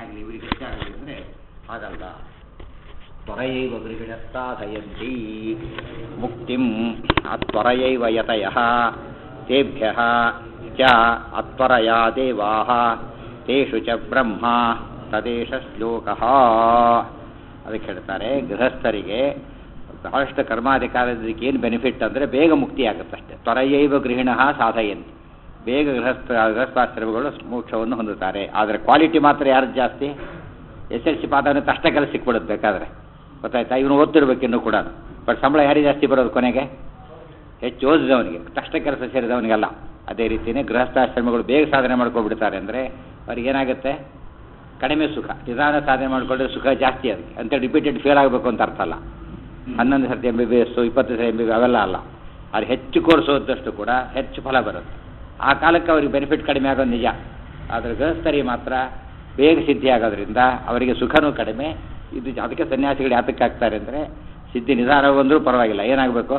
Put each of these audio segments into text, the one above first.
ಆಗಲಿ ಇವರಿಗೆ ಹೆಚ್ಚಾಗಲಿ ಅಂದರೆ ಆಗಲ್ಲ ತ್ವರಯೈವ ಗೃಹಿಣಸ್ಸಾಧಯಂತಿ ಮುಕ್ತಿಂ ಅತ್ವರಯೈವ ಯತಯಃ ತೇಭ್ಯ ಚ ಅತ್ವರಯಾ ದೇವಾಃ ತೇಷು ಚ ಬ್ರಹ್ಮ ತದೇಶ ಶ್ಲೋಕಃ ಅದಕ್ಕೆ ಹೇಳ್ತಾರೆ ಗೃಹಸ್ಥರಿಗೆ ಬಹಳಷ್ಟು ಕರ್ಮಾಧಿಕಾರದಕ್ಕೆ ಏನು ಬೆನಿಫಿಟ್ ಅಂದರೆ ಬೇಗ ಮುಕ್ತಿ ಆಗುತ್ತಷ್ಟೇ ತ್ವರಯೈವ ಗೃಹಿಣ ಸಾಧಯಂತಿ ಬೇಗ ಗೃಹಸ್ಥ ಗೃಹಸ್ಥಾಶ್ರಮಗಳು ಮೋಕ್ಷವನ್ನು ಹೊಂದುತ್ತಾರೆ ಆದರೆ ಕ್ವಾಲಿಟಿ ಮಾತ್ರ ಯಾರು ಜಾಸ್ತಿ ಎಸ್ ಎಲ್ ಸಿ ಪಾಠವನ್ನು ಕಷ್ಟ ಕೆಲಸ ಸಿಕ್ಬಿಡುತ್ತೆ ಬೇಕಾದರೆ ಗೊತ್ತಾಯ್ತಾ ಇವನು ಓದ್ತಿರ್ಬೇಕು ಇನ್ನೂ ಕೂಡ ಬಟ್ ಸಂಬಳ ಯಾರಿಗೆ ಜಾಸ್ತಿ ಬರೋದು ಕೊನೆಗೆ ಹೆಚ್ಚು ಓದಿದವನಿಗೆ ಕಷ್ಟ ಕೆಲಸ ಸೇರಿದವನಿಗಲ್ಲ ಅದೇ ರೀತಿಯೇ ಗೃಹಸ್ಥಾಶ್ರಮಗಳು ಬೇಗ ಸಾಧನೆ ಮಾಡ್ಕೊಂಡ್ಬಿಡ್ತಾರೆ ಅಂದರೆ ಅವ್ರಿಗೆ ಏನಾಗುತ್ತೆ ಕಡಿಮೆ ಸುಖ ನಿಧಾನ ಸಾಧನೆ ಮಾಡಿಕೊಂಡ್ರೆ ಸುಖ ಜಾಸ್ತಿ ಅದಕ್ಕೆ ಅಂತ ರಿಪೀಟೆಡ್ ಫೇಲ್ ಆಗಬೇಕು ಅಂತ ಅರ್ಥ ಅಲ್ಲ ಹನ್ನೊಂದು ಸರ್ತಿ ಎಂ ಬಿ ಬಿ ಎಸ್ಸು ಇಪ್ಪತ್ತು ಸರಿ ಎಂ ಬಿ ಬಿ ಅವೆಲ್ಲ ಅಲ್ಲ ಅದು ಹೆಚ್ಚು ಕೋರ್ಸ್ ಓದಿದಷ್ಟು ಕೂಡ ಹೆಚ್ಚು ಫಲ ಬರುತ್ತೆ ಆ ಕಾಲಕ್ಕೆ ಅವ್ರಿಗೆ ಬೆನಿಫಿಟ್ ಕಡಿಮೆ ಆಗೋದು ನಿಜ ಆದರೆ ಗೃಹಸ್ಥರಿಗೆ ಮಾತ್ರ ಬೇಗ ಸಿದ್ಧಿ ಆಗೋದ್ರಿಂದ ಅವರಿಗೆ ಸುಖನೂ ಕಡಿಮೆ ಇದು ಅದಕ್ಕೆ ಸನ್ಯಾಸಿಗಳು ಯಾತಕ್ಕೆ ಆಗ್ತಾರೆ ಅಂದರೆ ಸಿದ್ಧಿ ನಿಧಾನ ಬಂದರೂ ಪರವಾಗಿಲ್ಲ ಏನಾಗಬೇಕು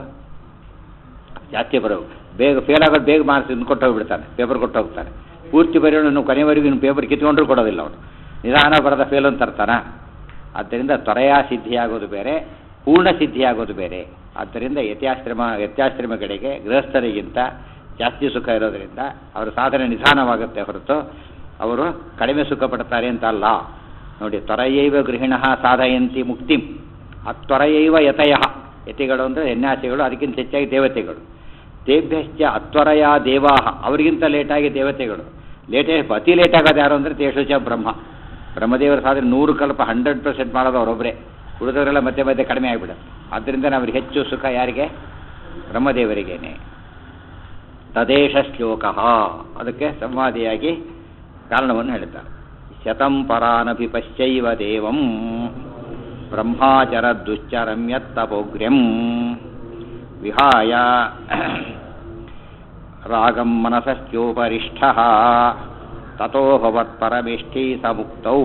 ಜಾಸ್ತಿ ಬರೋದು ಬೇಗ ಫೇಲ್ ಆಗೋದು ಬೇಗ ಮಾರ್ಕ್ಸ್ ಇನ್ನು ಕೊಟ್ಟು ಹೋಗ್ಬಿಡ್ತಾನೆ ಪೇಪರ್ ಕೊಟ್ಟು ಹೋಗ್ತಾನೆ ಪೂರ್ತಿ ಬರೆಯೋನು ಇನ್ನು ಕೊನೆವರೆಗೂ ಇನ್ನು ಪೇಪರ್ ಕಿತ್ಕೊಂಡ್ರೂ ಕೊಡೋದಿಲ್ಲ ಅವನು ನಿಧಾನ ಬರದ ಫೇಲ್ ಅಂತ ತರ್ತಾನ ಆದ್ದರಿಂದ ತ್ವರೆಯ ಸಿದ್ಧಿಯಾಗೋದು ಬೇರೆ ಪೂರ್ಣ ಸಿದ್ಧಿಯಾಗೋದು ಬೇರೆ ಆದ್ದರಿಂದ ಯತ್ಯಾಶ್ರಮ ಯತ್ಯಾಶ್ರಮಗಳಿಗೆ ಗೃಹಸ್ಥರಿಗಿಂತ ಜಾಸ್ತಿ ಸುಖ ಇರೋದರಿಂದ ಅವರ ಸಾಧನೆ ನಿಧಾನವಾಗುತ್ತೆ ಹೊರತು ಅವರು ಕಡಿಮೆ ಸುಖ ಪಡ್ತಾರೆ ಅಂತ ಅಲ್ಲ ನೋಡಿ ತ್ವರಯೈವ ಗೃಹಿಣ ಸಾಧಯಂತಿ ಮುಕ್ತಿಂ ಅತ್ವರಯೈವ ಯತಯ ಯತಿಗಳು ಅಂದರೆ ಸನ್ಯಾಸಿಗಳು ಅದಕ್ಕಿಂತ ಹೆಚ್ಚಾಗಿ ದೇವತೆಗಳು ತೇಭ್ಯಶ್ಚ ಅತ್ವರಯ ದೇವಾಹ ಅವರಿಗಿಂತ ಲೇಟಾಗಿ ದೇವತೆಗಳು ಲೇಟೇ ಅತಿ ಲೇಟ್ ಆಗೋದು ಯಾರು ಅಂದರೆ ತೇಷುಚ ಬ್ರಹ್ಮ ಬ್ರಹ್ಮದೇವರ ಸಾಧನೆ ನೂರು ಕಲ್ಪ ಹಂಡ್ರೆಡ್ ಪರ್ಸೆಂಟ್ ಮಾಡೋದು ಅವರೊಬ್ಬರೇ ಉಳಿದವರೆಲ್ಲ ಮತ್ತೆ ಮತ್ತೆ ಕಡಿಮೆ ಆಗಿಬಿಡುತ್ತೆ ಆದ್ದರಿಂದ ಅವ್ರಿಗೆ ಹೆಚ್ಚು ಸುಖ ಯಾರಿಗೆ ಬ್ರಹ್ಮದೇವರಿಗೇನೆ ತದೇಶ ಶ್ಲೋಕ ಅದಕ್ಕೆ ಸಂವಾದಿಯಾಗಿ ಕಾರಣವನ್ನು ಹೇಳ್ತಾರೆ ಶತಂ ಪರಾನಪಿ ಪಶ್ಚೈವ ದೇವಂ ಬ್ರಹ್ಮಾಚರ ದುಶ್ಚರಂ ಯತ್ತಪೋಗ್ರ್ಯಂ ವಿಹಾಯ ರಾಗಂ ಮನಸಶ್ಚೋಪರಿಷ್ಠ ತಥೋ ಭವತ್ಪರಮೇಷ್ಠೀ ಸಮುಕ್ತೌ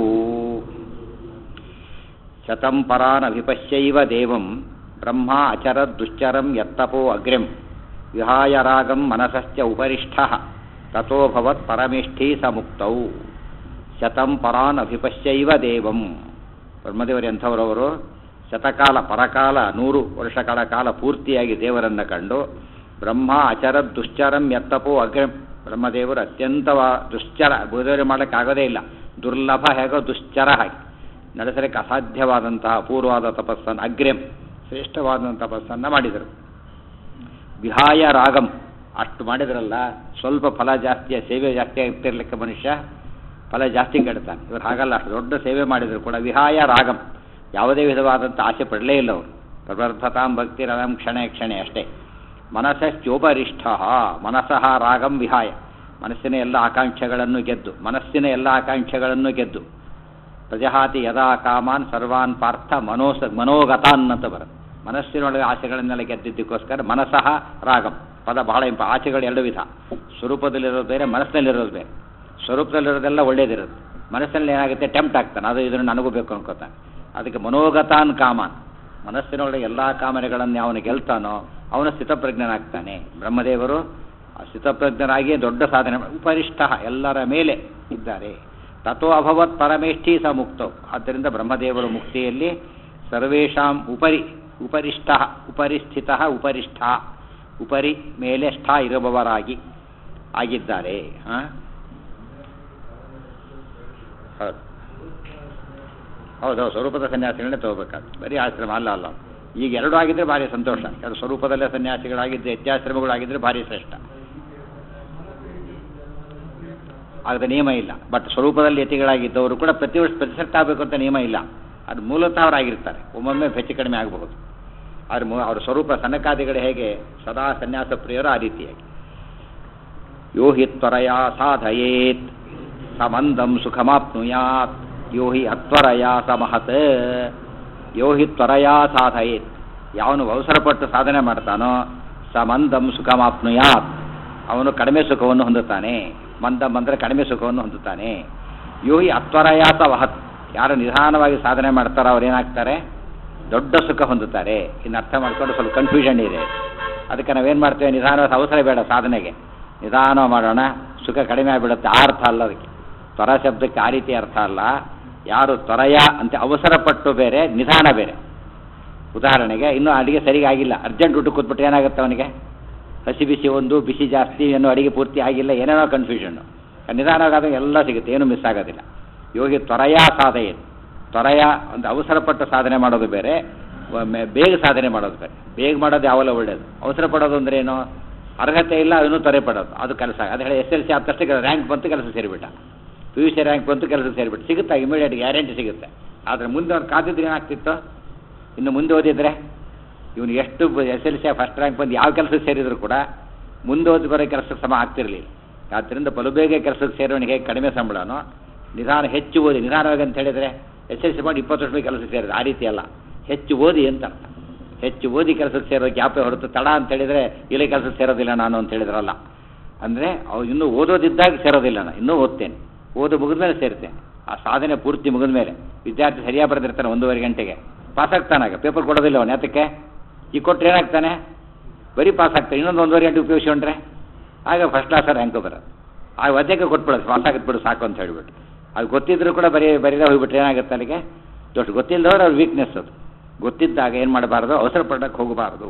ಶತಂ ಪರಾನಭಿಪಶ್ಯೈವ ದೇವಂ ಬ್ರಹ್ಮ ಅಚರದ್ ದುಶ್ಚರಂ ಯತ್ತಪೋ ಅಗ್ರ್ಯಂ ವಿಹಾಯ ರಾಗಂ ಮನಸಶ್ಚ ಉಪರಿಷ್ಠ ತಥೋ ಭವತ್ ಪರಮೇಷ್ಠೀ ಸಮುಕ್ತೌ ಶತಂ ಪರಾನ್ ಅಭಿಪಶ್ಯೈವ ದೇವಂ ಬ್ರಹ್ಮದೇವರು ಎಂಥವರವರು ಶತಕಾಲ ಪರಕಾಲ ನೂರು ವರ್ಷಗಳ ಕಾಲ ಪೂರ್ತಿಯಾಗಿ ದೇವರನ್ನು ಕಂಡು ಬ್ರಹ್ಮ ಅಚರದ್ ದುಶ್ಚರಂ ಯತ್ತಪೋ ಅಗ್ರಂ ಬ್ರಹ್ಮದೇವರು ಅತ್ಯಂತವ ದುಶ್ಚರ ಬುಧವರೆ ಮಾಡೋಕ್ಕಾಗೋದೇ ಇಲ್ಲ ದುರ್ಲಭ ಹೇಗೋ ದುಶ್ಚರ ಹಾಗೆ ನಡೆಸಲಿಕ್ಕೆ ಅಸಾಧ್ಯವಾದಂತಹ ಅಪೂರ್ವವಾದ ತಪಸ್ಸನ್ನು ಅಗ್ರ್ಯಂ ಶ್ರೇಷ್ಠವಾದಂಥ ತಪಸ್ಸನ್ನು ಮಾಡಿದರು ವಿಹಾಯ ರಾಗಂ ಅಷ್ಟು ಮಾಡಿದ್ರಲ್ಲ ಸ್ವಲ್ಪ ಫಲ ಜಾಸ್ತಿಯ ಸೇವೆ ಜಾಸ್ತಿ ಆಗ್ತಿರ್ಲಿಕ್ಕೆ ಮನುಷ್ಯ ಫಲ ಜಾಸ್ತಿ ಕೆಡ್ತಾನೆ ಇವರು ಹಾಗಲ್ಲ ಅಷ್ಟು ದೊಡ್ಡ ಸೇವೆ ಮಾಡಿದ್ರು ಕೂಡ ವಿಹಾಯ ರಾಗಂ ಯಾವುದೇ ವಿಧವಾದಂಥ ಆಸೆ ಪಡಲೇ ಇಲ್ಲ ಅವರು ಪ್ರವರ್ಧತಾಂ ಭಕ್ತಿ ರವಂ ಕ್ಷಣೆ ಕ್ಷಣೆ ಅಷ್ಟೇ ಮನಸ್ಸಶ್ಚೋಪರಿಷ್ಠ ಮನಸಃ ರಾಗಂ ವಿಹಾಯ ಮನಸ್ಸಿನ ಎಲ್ಲ ಆಕಾಂಕ್ಷೆಗಳನ್ನು ಗೆದ್ದು ಮನಸ್ಸಿನ ಎಲ್ಲ ಆಕಾಂಕ್ಷೆಗಳನ್ನು ಗೆದ್ದು ಪ್ರಜಹಾತಿ ಯದಾ ಕಾಮಾನ್ ಸರ್ವಾನ್ ಪಾರ್ಥ ಮನೋಸ ಮನೋಗತಾನ್ ಅಂತ ಬರುತ್ತೆ ಮನಸ್ಸಿನೊಳಗೆ ಆಸೆಗಳನ್ನೆಲ್ಲ ಗೆದ್ದಿದ್ದಕ್ಕೋಸ್ಕರ ಮನಸಃ ರಾಗಂ ಪದ ಬಹಳ ಇಂಪ ಆಸೆಗಳು ಎರಡು ವಿಧ ಸ್ವರೂಪದಲ್ಲಿರೋದು ಬೇರೆ ಮನಸ್ಸಿನಲ್ಲಿರೋದು ಬೇರೆ ಸ್ವರೂಪದಲ್ಲಿರೋದೆಲ್ಲ ಒಳ್ಳೇದಿರುತ್ತೆ ಮನಸ್ಸಿನಲ್ಲಿ ಏನಾಗುತ್ತೆ ಟೆಂಪ್ಟ್ ಆಗ್ತಾನೆ ಅದು ಇದನ್ನು ನನಗೂ ಬೇಕು ಅನ್ಕೋತಾನೆ ಅದಕ್ಕೆ ಮನೋಗತಾನ್ ಕಾಮಾನ್ ಮನಸ್ಸಿನೊಳಗೆ ಎಲ್ಲ ಕಾಮನೆಗಳನ್ನು ಅವನು ಗೆಲ್ತಾನೋ ಅವನು ಸ್ಥಿತಪ್ರಜ್ಞನಾಗ್ತಾನೆ ಬ್ರಹ್ಮದೇವರು ಸ್ಥಿತಪ್ರಜ್ಞರಾಗಿ ದೊಡ್ಡ ಸಾಧನೆ ಉಪರಿಷ್ಠ ಎಲ್ಲರ ಮೇಲೆ ಇದ್ದಾರೆ ತಥೋ ಅಭವತ್ ಪರಮೇಷ್ಠಿ ಸ ಮುಕ್ತವು ಆದ್ದರಿಂದ ಬ್ರಹ್ಮದೇವರು ಮುಕ್ತಿಯಲ್ಲಿ ಸರ್ವೇಷಾಂ ಉಪರಿ ಉಪರಿಷ್ಠ ಉಪರಿಸ್ಥಿತ ಉಪರಿಷ್ಠ ಉಪರಿ ಮೇಲೆ ಷ್ಠ ಇರುವವರಾಗಿ ಆಗಿದ್ದಾರೆ ಹಾಂ ಹೌದು ಹೌದು ಸ್ವರೂಪದ ಸನ್ಯಾಸಿಗಳನ್ನೇ ತಗೋಬೇಕಾದ್ರೆ ಬರೀ ಆಶ್ರಮ ಅಲ್ಲ ಅಲ್ಲ ಈಗ ಎರಡು ಆಗಿದ್ರೆ ಭಾರಿ ಸಂತೋಷ ಎರಡು ಸ್ವರೂಪದಲ್ಲೇ ಸನ್ಯಾಸಿಗಳಾಗಿದ್ದರೆ ವ್ಯತ್ಯಾಶ್ರಮಗಳಾಗಿದ್ದರೆ ಭಾರಿ ಶ್ರೇಷ್ಠ ಆಗದ ನಿಯಮ ಇಲ್ಲ ಬಟ್ ಸ್ವರೂಪದಲ್ಲಿ ಯತಿಗಳಾಗಿದ್ದವರು ಕೂಡ ಪ್ರತಿ ವರ್ಷ ಪ್ರತಿಶತ ಆಗಬೇಕು ಅಂತ ನಿಯಮ ಇಲ್ಲ ಅದು ಮೂಲತಃ ಅವರಾಗಿರ್ತಾರೆ ಒಮ್ಮೊಮ್ಮೆ ಹೆಚ್ಚು ಕಡಿಮೆ ಆಗಬಹುದು ಅವ್ರ ಮೂ ಅವ್ರ ಸ್ವರೂಪ ಸನಕಾದಿಗಳು ಹೇಗೆ ಸದಾ ಸನ್ಯಾಸ ಪ್ರಿಯರು ಆ ರೀತಿಯಾಗಿ ಯೋ ಹಿ ತ್ವರಯ ಸಾಧಯೇತ್ ಸಮಂದಂ ಸುಖಮಾಪ್ನುಯಾತ್ ಯೋ ಹಿ ಅತ್ವರಯ ಸಮಹತ್ ಯೋ ಹಿ ತ್ವರಯ ಸಾಧಯೇತ್ ಯಾವನು ಅವಸರಪಟ್ಟು ಸಾಧನೆ ಮಾಡ್ತಾನೋ ಸಮಂದಂ ಸುಖಮಾಪ್ನುಯಾತ್ ಅವನು ಕಡಿಮೆ ಸುಖವನ್ನು ಹೊಂದುತ್ತಾನೆ ಮಂದಂ ಅಂದರೆ ಕಡಿಮೆ ಸುಖವನ್ನು ಹೊಂದುತ್ತಾನೆ ಯೋ ಹಿ ಅತ್ವರಯಾಸ ವಹತ್ ಯಾರು ನಿಧಾನವಾಗಿ ಸಾಧನೆ ಮಾಡ್ತಾರೋ ಅವ್ರು ಏನಾಗ್ತಾರೆ ದೊಡ್ಡ ಸುಖ ಹೊಂದುತ್ತಾರೆ ಇನ್ನು ಅರ್ಥ ಮಾಡ್ಕೊಂಡು ಸ್ವಲ್ಪ ಕನ್ಫ್ಯೂಷನ್ ಇದೆ ಅದಕ್ಕೆ ನಾವೇನು ಮಾಡ್ತೇವೆ ನಿಧಾನವಾದ ಅವಸರ ಬೇಡ ಸಾಧನೆಗೆ ನಿಧಾನ ಮಾಡೋಣ ಸುಖ ಕಡಿಮೆ ಆಗಿಬಿಡುತ್ತೆ ಆ ಅರ್ಥ ಅಲ್ಲ ಅದಕ್ಕೆ ತ್ವರ ಶಬ್ದಕ್ಕೆ ಆ ರೀತಿ ಅರ್ಥ ಅಲ್ಲ ಯಾರು ತ್ವರಯ ಅಂತ ಅವಸರಪಟ್ಟು ಬೇರೆ ನಿಧಾನ ಬೇರೆ ಉದಾಹರಣೆಗೆ ಇನ್ನೂ ಅಡಿಗೆ ಸರಿಗೆ ಆಗಿಲ್ಲ ಅರ್ಜೆಂಟ್ ಊಟ ಕೂತ್ಬಿಟ್ಟು ಏನಾಗುತ್ತೆ ಅವನಿಗೆ ಹಸಿ ಬಿಸಿ ಒಂದು ಬಿಸಿ ಜಾಸ್ತಿ ಇನ್ನೂ ಅಡಿಗೆ ಪೂರ್ತಿ ಆಗಿಲ್ಲ ಏನೇನೋ ಕನ್ಫ್ಯೂಷನ್ನು ನಿಧಾನವಾದಾಗ ಎಲ್ಲ ಸಿಗುತ್ತೆ ಏನು ಮಿಸ್ ಆಗೋದಿಲ್ಲ ಯೋಗಿ ತ್ವರಯ ಸಾಧನೆ ತ್ವರಯ ಒಂದು ಅವಸರಪಟ್ಟು ಸಾಧನೆ ಮಾಡೋದು ಬೇರೆ ಒಮ್ಮೆ ಬೇಗ ಸಾಧನೆ ಮಾಡೋದು ಬೇರೆ ಬೇಗ ಮಾಡೋದು ಯಾವಲ್ಲ ಒಳ್ಳೇದು ಅವಸರ ಪಡೋದು ಅಂದ್ರೆ ಏನು ಅರ್ಹತೆ ಇಲ್ಲ ಅದನ್ನು ತ್ವರೆ ಪಡೋದು ಅದು ಕೆಲಸ ಅದು ಹೇಳಿ ಎಸ್ ಎಲ್ ಸಿ ಆದ ತಕ್ಷಣ ರ್ಯಾಂಕ್ ಬಂತು ಕೆಲಸ ಸೇರಿಬಿಟ್ಟ ಪಿ ಯು ಸಿ ರ್ಯಾಂಕ್ ಬಂತು ಕೆಲಸ ಸೇರಿಬಿಟ್ಟು ಸಿಗುತ್ತೆ ಇಮಿಡಿಯೇಟ್ ಗ್ಯಾರಂಟಿ ಸಿಗುತ್ತೆ ಆದರೆ ಮುಂದೆ ಅವ್ರು ಕಾದಿದ್ರೆ ಏನಾಗ್ತಿತ್ತು ಇನ್ನು ಮುಂದೆ ಓದಿದ್ರೆ ಇವನು ಎಷ್ಟು S L C first rank ಬಂದು ಯಾವ ಕೆಲಸಕ್ಕೆ ಸೇರಿದ್ರು ಕೂಡ ಮುಂದೆ ಓದಿ ಬರೋ ಕೆಲಸಕ್ಕೆ ಸಮ ಆಗ್ತಿರಲಿಲ್ಲ ಆದ್ದರಿಂದ ಬಲು ಬೇಗ ಕೆಲಸಕ್ಕೆ ಸೇರೋನಿಗೆ ಕಡಿಮೆ ಸಂಬಳನೋ ನಿಧಾನ ಹೆಚ್ಚು ಓದಿ ನಿಧಾನವಾಗಿ ಅಂತ ಹೇಳಿದರೆ ಎಸ್ ಎಲ್ ಸಿ ಮಾಡಿ ಇಪ್ಪತ್ತು ವರ್ಷ ಕೆಲಸಕ್ಕೆ ಸೇರಿದೆ ಆ ರೀತಿ ಅಲ್ಲ ಹೆಚ್ಚು ಓದಿ ಅಂತ ಅರ್ಥ ಹೆಚ್ಚು ಓದಿ ಕೆಲಸಕ್ಕೆ ಸೇರೋ ಗ್ಯಾಪೇ ಹೊರತು ತಡ ಅಂತ ಹೇಳಿದರೆ ಇಲ್ಲೇ ಕೆಲಸಕ್ಕೆ ಸೇರೋದಿಲ್ಲ ನಾನು ಅಂತ ಹೇಳಿದ್ರಲ್ಲ ಅಂದರೆ ಅವ್ರು ಇನ್ನೂ ಓದೋದಿದ್ದಾಗ ಸೇರೋದಿಲ್ಲ ನಾನು ಇನ್ನೂ ಓದ್ತೇನೆ ಓದು ಮುಗಿದ ಮೇಲೆ ಸೇರ್ತೇನೆ ಆ ಸಾಧನೆ ಪೂರ್ತಿ ಮುಗಿದ ಮೇಲೆ ವಿದ್ಯಾರ್ಥಿ ಸರಿಯಾಗಿ ಬರೆದಿರ್ತಾನೆ ಒಂದೂವರೆ ಗಂಟೆಗೆ ಪಾಸ್ ಆಗ್ತಾನಾಗ ಪೇಪರ್ ಕೊಡೋದಿಲ್ಲ ಅವನು ಯಾತಕ್ಕೆ ಈಗ ಕೊಟ್ಟರೆ ಏನಾಗ್ತಾನೆ ಬರೀ ಪಾಸ್ ಆಗ್ತಾನೆ ಇನ್ನೊಂದು ಒಂದೂವರೆ ಗಂಟೆ ಉಪಯೋಗಿಸ್ಕೊಂಡ್ರೆ ಆಗ ಫಸ್ಟ್ ಕ್ಲಾಸ್ ರ್ಯಾಂಕು ಬರೋದು ಆ ಒದ್ದಕ್ಕೆ ಕೊಟ್ಬಿಡೋದು ಪಾಸ್ ಆಗಿಬಿಡು ಸಾಕು ಅಂತ ಹೇಳಿಬಿಟ್ಟು ಅದು ಗೊತ್ತಿದ್ರು ಕೂಡ ಬರೀ ಬರೀದೇ ಹೋಗ್ಬಿಟ್ರೆ ಏನಾಗುತ್ತೆ ಅಲ್ಲಿಗೆ ದೊಡ್ಡ ಗೊತ್ತಿಲ್ಲದವ್ರು ಅವ್ರ ವೀಕ್ನೆಸ್ ಅದು ಗೊತ್ತಿದ್ದಾಗ ಏನು ಮಾಡಬಾರ್ದು ಅವಸರ ಪಡಕ್ಕೆ ಹೋಗಬಾರ್ದು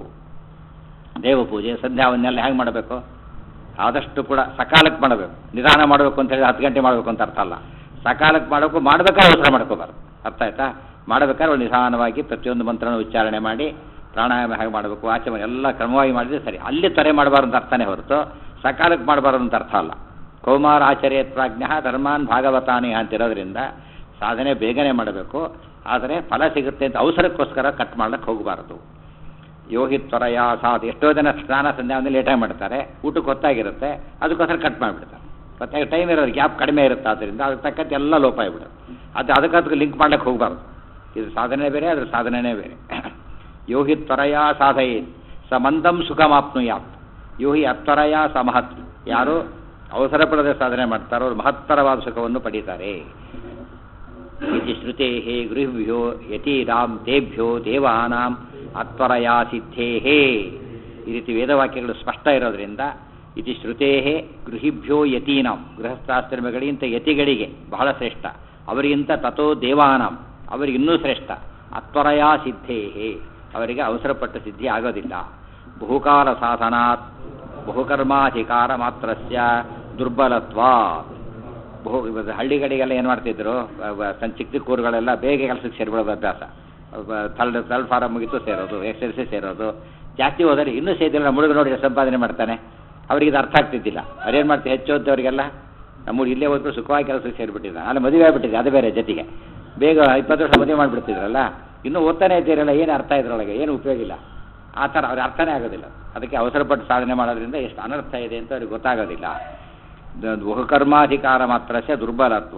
ದೇವ ಪೂಜೆ ಸಂಧ್ಯಾವನ್ನೆಲ್ಲ ಹೇಗೆ ಮಾಡಬೇಕು ಆದಷ್ಟು ಕೂಡ ಸಕಾಲಕ್ಕೆ ಮಾಡಬೇಕು ನಿಧಾನ ಮಾಡಬೇಕು ಅಂತ ಹೇಳಿ ಹತ್ತು ಗಂಟೆ ಮಾಡಬೇಕು ಅಂತ ಅರ್ಥ ಅಲ್ಲ ಸಕಾಲಕ್ಕೆ ಮಾಡಬೇಕು ಮಾಡ್ಬೇಕಾದ್ರೆ ಅವಸರ ಮಾಡ್ಕೋಬಾರ್ದು ಅರ್ಥ ಆಯ್ತಾ ಮಾಡಬೇಕಾದ್ರೆ ಒಂದು ನಿಧಾನವಾಗಿ ಪ್ರತಿಯೊಂದು ಮಂತ್ರನ ಉಚ್ಚಾರಣೆ ಮಾಡಿ ಪ್ರಾಣಾಯಾಮ ಹೇಗೆ ಮಾಡಬೇಕು ಆಚರಣೆ ಎಲ್ಲ ಕ್ರಮವಾಗಿ ಮಾಡಿದ್ರೆ ಸರಿ ಅಲ್ಲಿ ತ್ವರೆ ಮಾಡಬಾರ್ದು ಅಂತ ಅರ್ಥನೇ ಹೊರತು ಸಕಾಲಕ್ಕೆ ಮಾಡಬಾರ್ದು ಅಂತ ಅರ್ಥ ಅಲ್ಲ ಕೌಮಾರ ಆಚರ್ಯ ಪ್ರಾಜ್ಞ ಧರ್ಮಾನ್ ಭಾಗವತಾನಿ ಅಂತಿರೋದ್ರಿಂದ ಸಾಧನೆ ಬೇಗನೆ ಮಾಡಬೇಕು ಆದರೆ ಫಲ ಸಿಗುತ್ತೆ ಅಂತ ಅವಸರಕ್ಕೋಸ್ಕರ ಕಟ್ ಮಾಡ್ಲಿಕ್ಕೆ ಹೋಗಬಾರದು ಯೋಗಿ ತ್ವರಯ ಸಾಧು ಎಷ್ಟೋ ಜನ ಸ್ನಾನ ಸಂಧ್ಯಾವಂದಲ್ಲಿ ಲೇಟಾಗಿ ಮಾಡ್ತಾರೆ ಊಟಕ್ಕೆ ಹೊತ್ತಾಗಿರುತ್ತೆ ಅದಕ್ಕೋಸ್ಕರ ಕಟ್ ಮಾಡಿಬಿಡ್ತಾರೆ ಮತ್ತೆ ಟೈಮ್ ಇರೋದು ಗ್ಯಾಪ್ ಕಡಿಮೆ ಇರುತ್ತೆ ಆದ್ದರಿಂದ ಅದಕ್ಕೆ ತಕ್ಕಂತೆ ಎಲ್ಲ ಲೋಪ ಆಗಿಬಿಡುತ್ತೆ ಅದು ಅದಕ್ಕೆ ಅದಕ್ಕೆ ಲಿಂಕ್ ಮಾಡ್ಲಿಕ್ಕೆ ಹೋಗಬಾರ್ದು ಇದು ಸಾಧನೆ ಬೇರೆ ಅದ್ರ ಸಾಧನೆನೇ ಬೇರೆ ಯೋಗಿ ತ್ವರಯ ಸಾಧಯೇ ಸ ಮಂದಂ ಸುಖಮಾಪ್ನುಯಾತ್ ಯೋಗಿ ಅತ್ವರಯ ಸ ಮಹತ್ ಯಾರು ಅವಸರ ಪಡದೆ ಸಾಧನೆ ಮಾಡ್ತಾರೋ ಅವ್ರು ಮಹತ್ತರವಾದ ಸುಖವನ್ನು ಪಡೀತಾರೆ ಇತಿ ಶ್ರುತೇ ಗೃಹ್ಯೋ ಯತೀರಾಮ್ ತೇಭ್ಯೋ ದೇವಾನಾಂ ಅತ್ವರಯಾ ಸಿದ್ಧೇ ಈ ರೀತಿ ವೇದವಾಕ್ಯಗಳು ಸ್ಪಷ್ಟ ಇರೋದ್ರಿಂದ ಇತಿ ಶ್ರುತೇ ಗೃಹಿಭ್ಯೋ ಯತೀನಾಂ ಗೃಹಸ್ಥಾಶ್ರಮಗಳಿಗಿಂತ ಯತಿಗಳಿಗೆ ಬಹಳ ಶ್ರೇಷ್ಠ ಅವರಿಗಿಂತ ತಥೋ ದೇವಾನಾಂ ಅವರಿಗಿನ್ನೂ ಶ್ರೇಷ್ಠ ಅತ್ವರಯಾ ಸಿದ್ಧೇ ಅವರಿಗೆ ಅವಸರಪಟ್ಟ ಸಿದ್ಧಿ ಆಗೋದಿಲ್ಲ ಬಹುಕಾಲ ಸಾಧನಾತ್ ಬಹುಕರ್ಮಾಧಿಕಾರ ಮಾತ್ರಸ್ಯ ದುರ್ಬಲತ್ವ ಬಹು ಇವತ್ತು ಹಳ್ಳಿಗಳಿಗೆಲ್ಲ ಏನು ಮಾಡ್ತಿದ್ರು ಸಣ್ಣ ಚಿಕ್ಕ ಚಿಕ್ಕ ಊರುಗಳೆಲ್ಲ ಬೇಗ ಕೆಲಸಕ್ಕೆ ಸೇರ್ಬಿಡೋದು ಅಭ್ಯಾಸ ಥರ್ಡ್ ಥರ್ಡ್ ಫಾರಮ್ ಮುಗಿತು ಸೇರೋದು ಎಸ್ ಎಲ್ ಸಿ ಸೇರೋದು ಜಾಸ್ತಿ ಹೋದರೆ ಇನ್ನೂ ಸೇದಿಲ್ಲ ನಮ್ಮ ಹುಡುಗ ನೋಡಿ ಸಂಪಾದನೆ ಮಾಡ್ತಾನೆ ಅವರಿಗೆ ಇದು ಅರ್ಥ ಆಗ್ತಿದ್ದಿಲ್ಲ ಅವ್ರೇನು ಮಾಡ್ತಾರೆ ಹೆಚ್ಚು ಓದ್ದವರಿಗೆಲ್ಲ ನಮ್ಮ ಹುಡುಗ ಇಲ್ಲೇ ಓದ್ಬಿಟ್ಟು ಸುಖವಾಗಿ ಕೆಲಸಕ್ಕೆ ಸೇರಿಬಿಟ್ಟಿದ್ದ ಅಲ್ಲಿ ಮದುವೆ ಆಗಿಬಿಟ್ಟಿದೆ ಅದು ಬೇರೆ ಜೊತೆಗೆ ಬೇಗ ಇಪ್ಪತ್ತು ವರ್ಷ ಮದುವೆ ಮಾಡಿಬಿಡ್ತಿದ್ರಲ್ಲ ಇನ್ನೂ ಓದ್ತಾನೆ ಇದ್ದೀರಲ್ಲ ಏನು ಅರ್ಥ ಇದ್ರೊಳಗೆ ಏನು ಉಪಯೋಗ ಇಲ್ಲ ಆ ಥರ ಅವ್ರಿಗೆ ಅರ್ಥನೇ ಆಗೋದಿಲ್ಲ ಅದಕ್ಕೆ ಅವಸರಪಟ್ಟು ಸಾಧನೆ ಮಾಡೋದ್ರಿಂದ ಎಷ್ಟು ಅನರ್ಥ ಇದೆ ಅಂತ ಅವ್ರಿಗೆ ಗೊತ್ತಾಗೋದಿಲ್ಲ ಬಹುಕರ್ಮಾಧಿಕಾರ ಮಾತ್ರ ದುರ್ಬಲತ್ವ